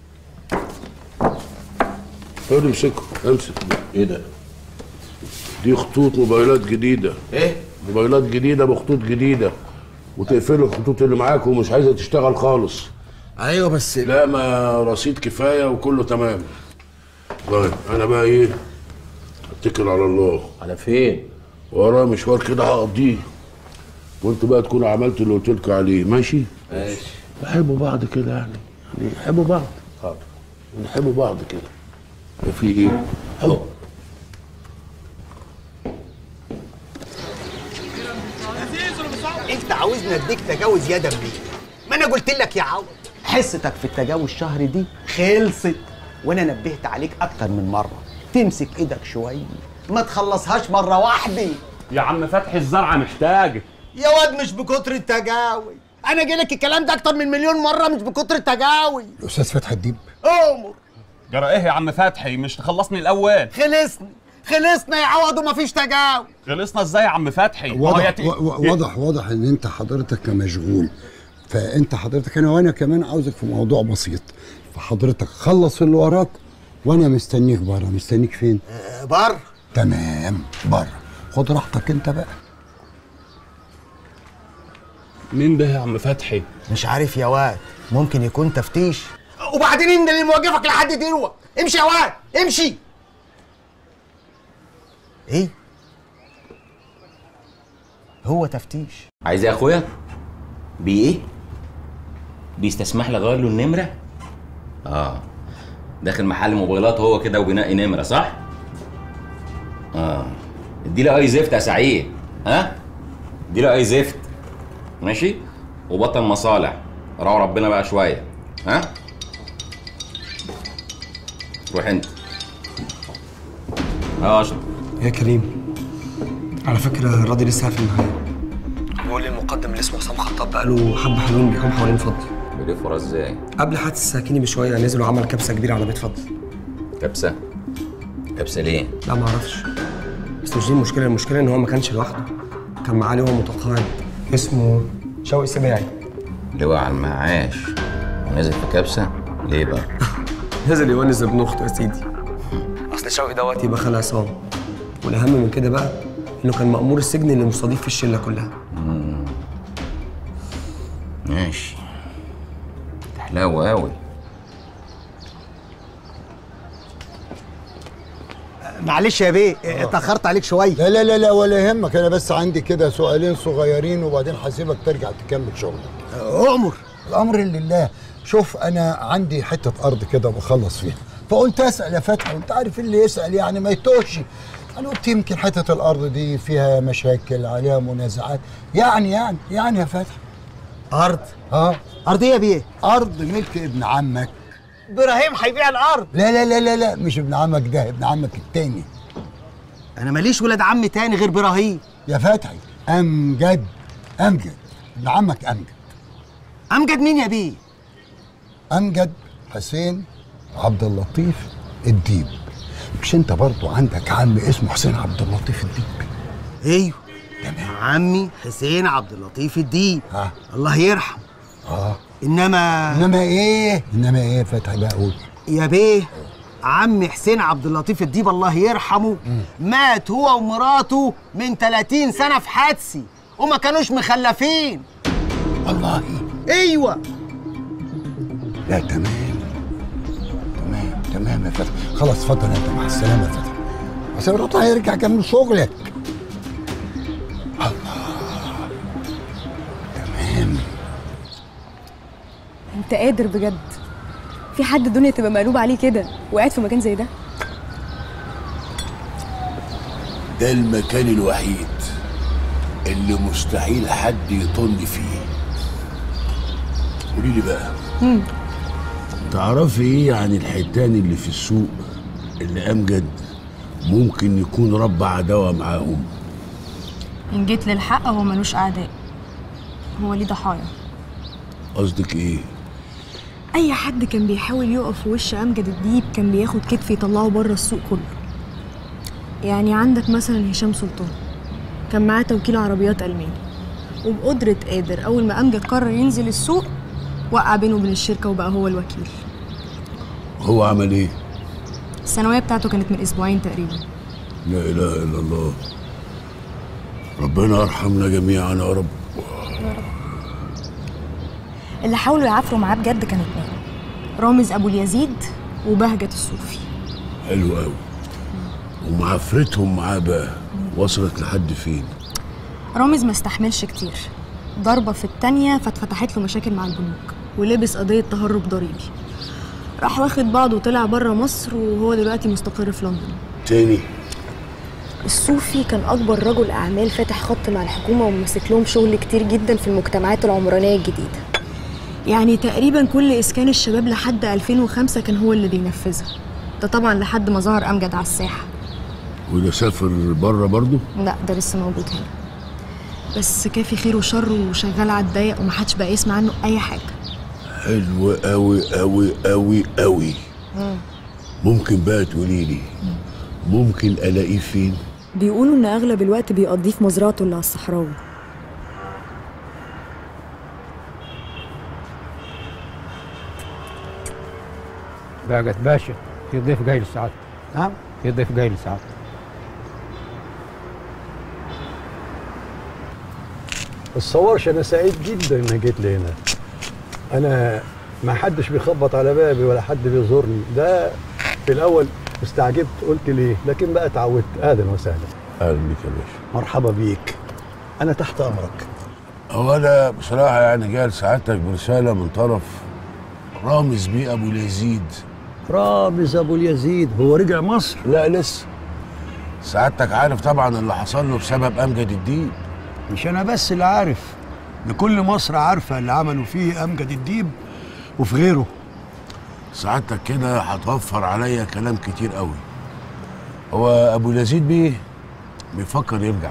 خد امسكه امسك ايه ده دي خطوط موبايلات جديده ايه موبايلات جديده بخطوط جديده وتقفلوا الخطوط اللي معاكم ومش عايزه تشتغل خالص ايوه بس لا ما رصيد كفايه وكله تمام طيب انا بقى ايه اتكل على الله على فين وراه مشوار كده هقضيه وانتوا بقى تكونوا عملتوا اللي قلت لكم عليه ماشي ماشي بحبوا بعض كده يعني يعني يحبوا بعض حاضر نحبوا بعض كده في ايه حب انت عاوزني اديك تجاوز يدا بيه ما انا قلت لك يا عوض حصتك في التجاوز شهر دي خلصت وانا نبهت عليك اكتر من مره تمسك ايدك شويه ما تخلصهاش مره واحده يا عم فتحي الزرعه محتاجه يا واد مش بكتر التجاوز انا جاي لك الكلام ده اكتر من مليون مره مش بكتر التجاوز الاستاذ فتحي الديب امر جرى ايه يا عم فتحي مش تخلصني الاول خلصني خلصنا يا عوض ومفيش تجاوز خلصنا ازاي يا عم فتحي ما هو واضح يت- و- و- واضح واضح ان انت حضرتك مشغول فانت حضرتك انا وانا كمان عاوزك في موضوع بسيط فحضرتك خلص اللي وراك وانا مستنيك بره مستنيك فين بره تمام بره خد راحتك انت بقى مين ده يا عم فتحي مش عارف يا واد ممكن يكون تفتيش وبعدين انت اللي موقفك لحد دلوقتي امشي يا واد امشي ايه هو تفتيش عايز ايه يا اخويا بي ايه بيستسمح لي اغير له النمره اه داخل محل موبايلات هو كده وبينقي نمره صح اه ادي لي اي زفت يا سعيد ها ادي لي اي زفت ماشي وبطل مصالح راعوا ربنا بقى شويه ها روح انت اه اشرب يا كريم على فكرة الراضي لسه قافل معايا بيقول لي المقدم اللي اسمه حسام خطاب بقاله حبة حلوين بيحوم حوالين فضل بيلف وراه ازاي قبل حادث السكيني بشوية نزل وعمل كبسة كبيرة على بيت فضل كبسه كبسه ليه لا ما اعرفش بس مش دي المشكلة المشكلة ان هو ما كانش لوحده كان معاه لواء متقاعد اسمه شوقي سباعي لواء على المعاش ونزل في كبسه ليه بقى نزل يونس ابن اخته يا سيدي اصل شوقي دوت يبقى خال عصام والاهم من كده بقى انه كان مأمور السجن اللي مستضيف في الشلة كلها مم. ماشي حلاوة قوي معلش يا بيه اتاخرت عليك شويه لا لا لا لا ولا يهمك انا بس عندي كده سؤالين صغيرين وبعدين هسيبك ترجع تكمل شغلك اؤمر الامر لله شوف انا عندي حته ارض كده بخلص فيها فقلت اسال يا فتحي وانت عارف اللي يسال يعني ما يتوهش انا قلت يمكن حته الارض دي فيها مشاكل عليها منازعات يعني يعني يعني يا فتحي ارض اه ارض ايه يا بيه ارض ملك ابن عمك ابراهيم هيبيع الارض لا لا لا لا لا مش ابن عمك ده ابن عمك التاني انا ماليش ولاد عم تاني غير ابراهيم يا فتحي امجد امجد ابن عمك امجد امجد مين يا بيه امجد حسين عبد اللطيف الديب مش انت برضو عندك عم اسمه حسين عبد اللطيف الديب ايوه تمام عمي حسين عبد اللطيف الديب ها الله يرحم اه انما انما ايه انما ايه يا فتحي بقى قول يا بيه عمي حسين عبد اللطيف الديب الله يرحمه مات هو ومراته من 30 سنه في حادثي وما كانوش مخلفين والله ايوه لا تمام تمام تمام يا فتحي خلاص اتفضل انت مع السلامه يا فتحي بس مراتي هيرجع كمل شغلك انت قادر بجد في حد الدنيا تبقى مقلوبة عليه كده وقاعد في مكان زي ده ده المكان الوحيد اللي مستحيل حد يطن فيه قولي لي بقى تعرفي ايه عن الحيتان اللي في السوق اللي امجد ممكن يكون رب عداوه معاهم ان جيت للحق هو ملوش اعداء هو ليه ضحايا قصدك ايه اي حد كان بيحاول يقف في وش امجد الديب كان بياخد كتف يطلعه بره السوق كله يعني عندك مثلا هشام سلطان كان معاه توكيل عربيات ألماني وبقدرة قادر أول ما أمجد قرر ينزل السوق وقع بينه وبين الشركة وبقى هو الوكيل هو عمل ايه؟ الثانوية بتاعته كانت من أسبوعين تقريبا لا اله الا الله ربنا يرحمنا جميعا يا رب اللي حاولوا يعافروا معاه بجد كانوا اتنين رامز أبو اليزيد وبهجة الصوفي حلو قوي ومعفرتهم معاه بقى وصلت لحد فين؟ رامز ما استحملش كتير ضربة في التانية فاتفتحت له مشاكل مع البنوك ولبس قضية تهرب ضريبي راح واخد بعضه وطلع بره مصر وهو دلوقتي مستقر في لندن تاني الصوفي كان أكبر رجل أعمال فاتح خط مع الحكومة وماسك لهم شغل كتير جدا في المجتمعات العمرانية الجديدة يعني تقريبا كل إسكان الشباب لحد 2005 كان هو اللي بينفذها ده طبعا لحد ما ظهر أمجد على الساحة وده سافر بره برضه؟ لا ده لسه موجود هنا بس كافي خير وشر وشغال على الضيق ومحدش بقى يسمع عنه أي حاجة حلو قوي قوي قوي قوي ممكن بقى تقولي لي ممكن الاقيه فين؟ بيقولوا إن أغلب الوقت بيقضيه في مزرعته اللي على الصحراوي بهجت باشا في ضيف جاي لسعادتك نعم في ضيف جاي لسعادتك تصورش انا سعيد جدا اني جيت لي هنا انا ما حدش بيخبط على بابي ولا حد بيزورني ده في الاول استعجبت قلت ليه لكن بقى اتعودت اهلا وسهلا اهلا بيك يا باشا مرحبا بيك انا تحت امرك هو انا بصراحه يعني جاي لسعادتك برساله من طرف رامز بيه ابو اليزيد رامز ابو اليزيد هو رجع مصر لا لسه سعادتك عارف طبعا اللي حصل له بسبب امجد الدين مش انا بس اللي عارف لكل مصر عارفه اللي عملوا فيه امجد الديب وفي غيره سعادتك كده هتوفر عليا كلام كتير قوي هو ابو اليزيد بيه بيفكر يرجع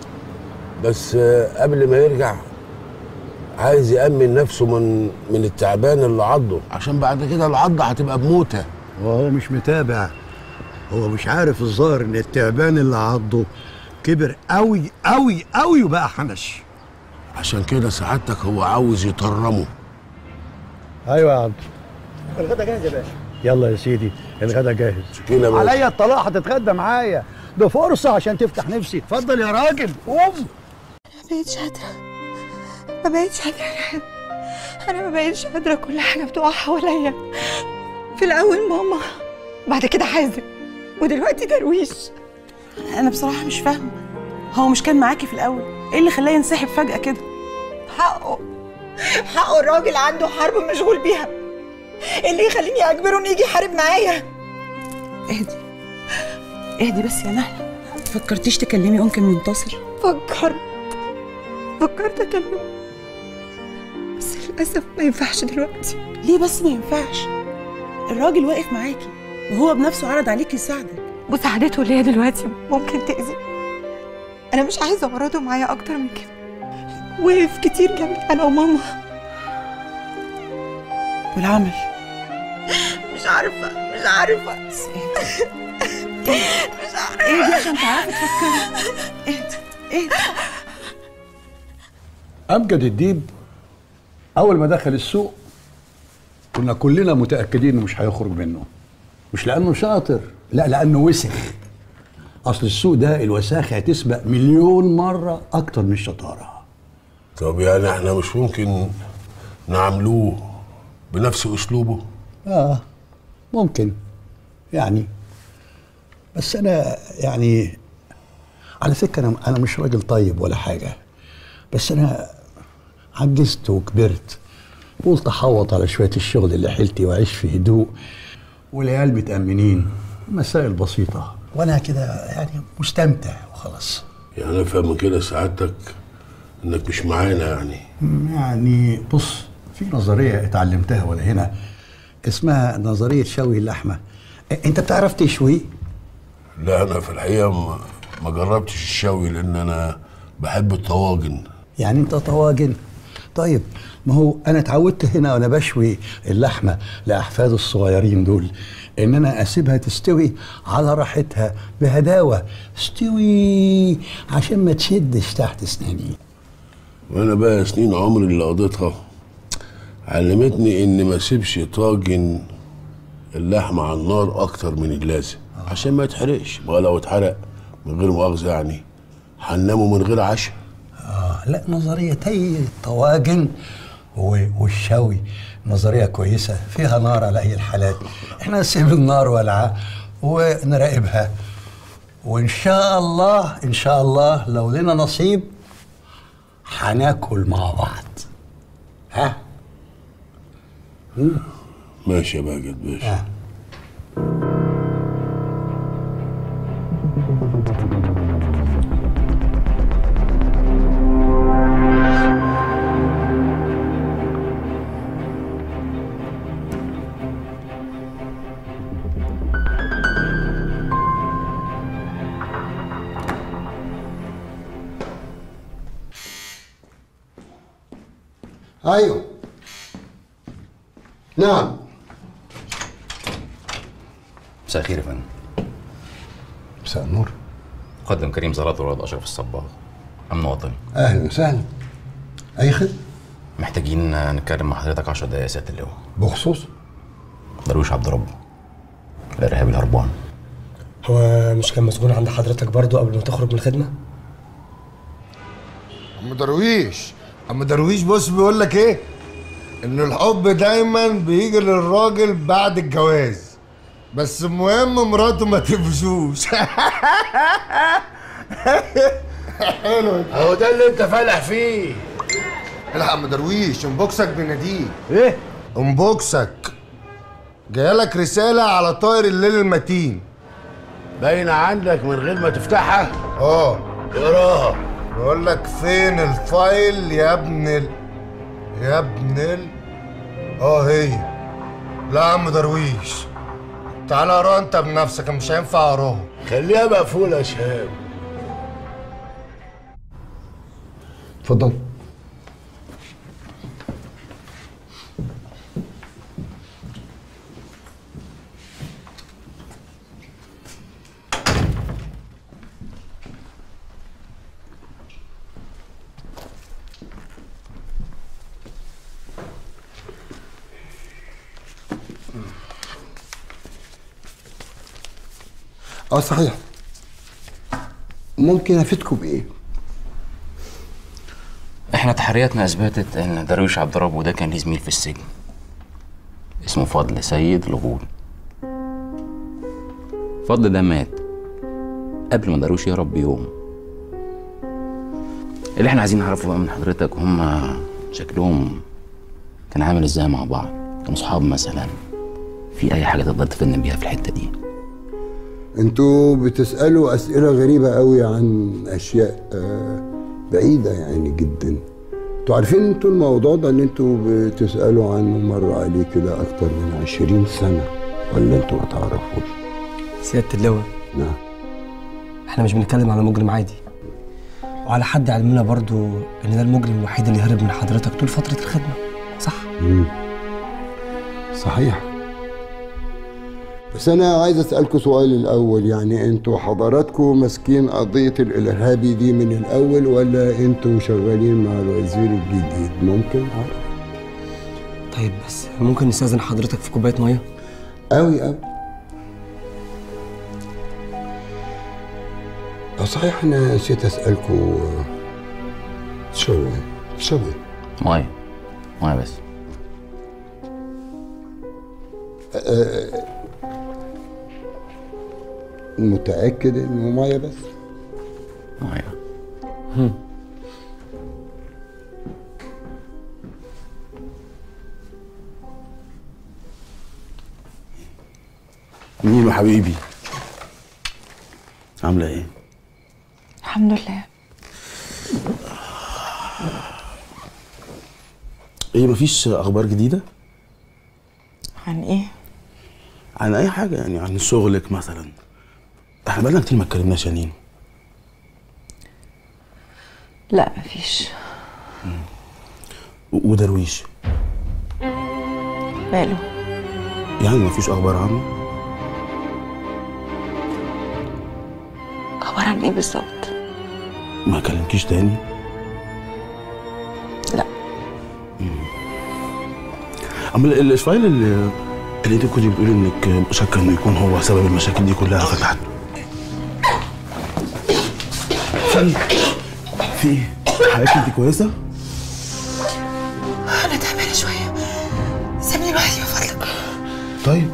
بس آه، قبل ما يرجع عايز يأمن نفسه من من التعبان اللي عضه عشان بعد كده العضة هتبقى بموتة وهو مش متابع هو مش عارف الظاهر ان التعبان اللي عضه كبر قوي قوي قوي وبقى حنش عشان كده سعادتك هو عاوز يطرمه ايوه يا عبد الغدا جاهز يا باشا يلا يا سيدي الغدا جاهز كده يا باشا. عليا الطلاق هتتغدى معايا ده فرصه عشان تفتح نفسي اتفضل يا راجل قوم ما بقتش قادرة ما بقتش قادرة أنام. أنا ما بقتش قادرة كل حاجة بتقع حواليا في الأول ماما بعد كده حازم ودلوقتي درويش انا بصراحه مش فاهمه هو مش كان معاكي في الاول ايه اللي خلاه ينسحب فجاه كده حقه حقه الراجل عنده حرب مشغول بيها إيه اللي يخليني أجبره إنه يجي يحارب معايا اهدي اهدي بس يا نهله فكرتيش تكلمي انكل منتصر فكرت فكرت أكلمه بس للأسف ما ينفعش دلوقتي ليه بس ما ينفعش الراجل واقف معاكي وهو بنفسه عرض عليكي يساعدك مساعدته ليا دلوقتي ممكن تأذي أنا مش عايزة أمرضه معايا أكتر من كده وقف كتير جنبي أنا وماما والعمل مش عارفة مش عارفة مش عارفة اهدي عشان تعرفي تفكري اهدي اهدي امجد الديب اول ما دخل السوق كنا كلنا متاكدين انه مش هيخرج منه مش لانه شاطر لا لانه وسخ اصل السوق ده الوساخه هتسبق مليون مره اكتر من الشطاره طب يعني احنا مش ممكن نعملوه بنفس اسلوبه اه ممكن يعني بس انا يعني على فكره انا انا مش راجل طيب ولا حاجه بس انا عجزت وكبرت قلت احوط على شويه الشغل اللي حيلتي واعيش في هدوء والعيال متامنين مسائل بسيطه وانا كده يعني مستمتع وخلاص يعني افهم من كده سعادتك انك مش معانا يعني يعني بص في نظريه اتعلمتها ولا هنا اسمها نظريه شوي اللحمه انت بتعرف تشوي لا انا في الحقيقه ما, ما جربتش الشوي لان انا بحب الطواجن يعني انت طواجن طيب ما هو انا اتعودت هنا وانا بشوي اللحمه لاحفاد الصغيرين دول ان انا اسيبها تستوي على راحتها بهداوه استوي عشان ما تشدش تحت اسناني وانا بقى سنين عمري اللي قضيتها علمتني ان ما اسيبش طاجن اللحمه على النار اكتر من اللازم عشان ما يتحرقش ما لو اتحرق من غير مؤاخذه يعني هنناموا من غير عشاء آه لا نظريتي الطواجن و- والشوي نظريه كويسه فيها نار على اي الحالات احنا نسيب النار والعه ونراقبها وان شاء الله ان شاء الله لو لنا نصيب هناكل مع بعض ها ماشي يا باجد باشا ايوه نعم مساء الخير يا فندم مساء النور قدم كريم زلط والواد اشرف الصباغ امن وطني اهلا وسهلا اي خدمه محتاجين نتكلم مع حضرتك 10 دقايق يا سياده اللواء بخصوص درويش عبد ربه الارهابي الهربان هو مش كان مسجون عند حضرتك برضو قبل ما تخرج من الخدمه عم درويش عم درويش بص بيقول لك ايه ان الحب دايما بيجي للراجل بعد الجواز بس المهم مراته ما تفشوش حلو هو ده اللي انت فالح فيه لا يا عم درويش انبوكسك بناديه ايه انبوكسك جايلك رسالة على طائر الليل المتين باينة عندك من غير ما تفتحها اه اقراها بقول لك فين الفايل يا ابن ال... يا ابن ال... اه هي لا يا عم درويش تعالى اقراها انت بنفسك مش هينفع اقراها خليها مقفولة يا شهاب اتفضل اه صحيح ممكن افيدكم بايه احنا تحرياتنا اثبتت ان درويش عبد ربه ده كان ليه زميل في السجن اسمه فضل سيد الغول فضل ده مات قبل ما درويش يهرب بيوم اللي احنا عايزين نعرفه بقى من حضرتك هما شكلهم كان عامل ازاي مع بعض كانوا صحاب مثلا في اي حاجه تقدر تفيدنا بيها في الحته دي انتوا بتسألوا أسئلة غريبة قوي عن أشياء آه، بعيدة يعني جدا انتوا عارفين انتوا الموضوع ده اللي انتوا بتسألوا عنه مر عليه كده أكتر من عشرين سنة ولا انتوا ما تعرفوش سياده اللواء نعم احنا مش بنتكلم على مجرم عادي وعلى حد علمنا برضو ان ده المجرم الوحيد اللي هرب من حضرتك طول فتره الخدمه صح مم. صحيح بس أنا عايز أسألكوا سؤال الأول يعني انتوا حضراتكم ماسكين قضية الإرهابي دي من الأول ولا انتوا شغالين مع الوزير الجديد ممكن أعرف طيب بس ممكن نستاذن حضرتك في كوبايه ميه أوي أوي اه صحيح أنا نسيت أسألكوا آه، تشربوا إيه؟ تشربوا إيه؟ ميه ميه بس آه، متأكد إنه مية بس؟ ميه ميمو حبيبي عاملة ايه؟ الحمد لله ايه مفيش اخبار جديدة؟ عن ايه عن اي حاجة يعني عن شغلك مثلا احنا بقالنا كتير ما اتكلمناش يا نينو لا مفيش و- ودرويش ماله يعني مفيش اخبار عنه اخبار عن ايه بالظبط ما كلمكيش تاني لا. اما ال- الفايل اللي اللي انت كنت بتقولي انك شاكه انه يكون هو سبب المشاكل دي كلها فتحته في في ايه؟ حضرتك انت كويسه؟ انا تعبانه شويه سيبني لوحدي من فضلك طيب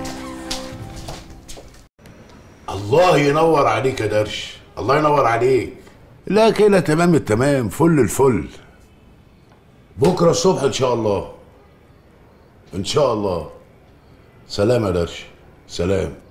الله ينور عليك يا درش الله ينور عليك لا كده تمام التمام فل الفل بكره الصبح ان شاء الله ان شاء الله سلام يا درش سلام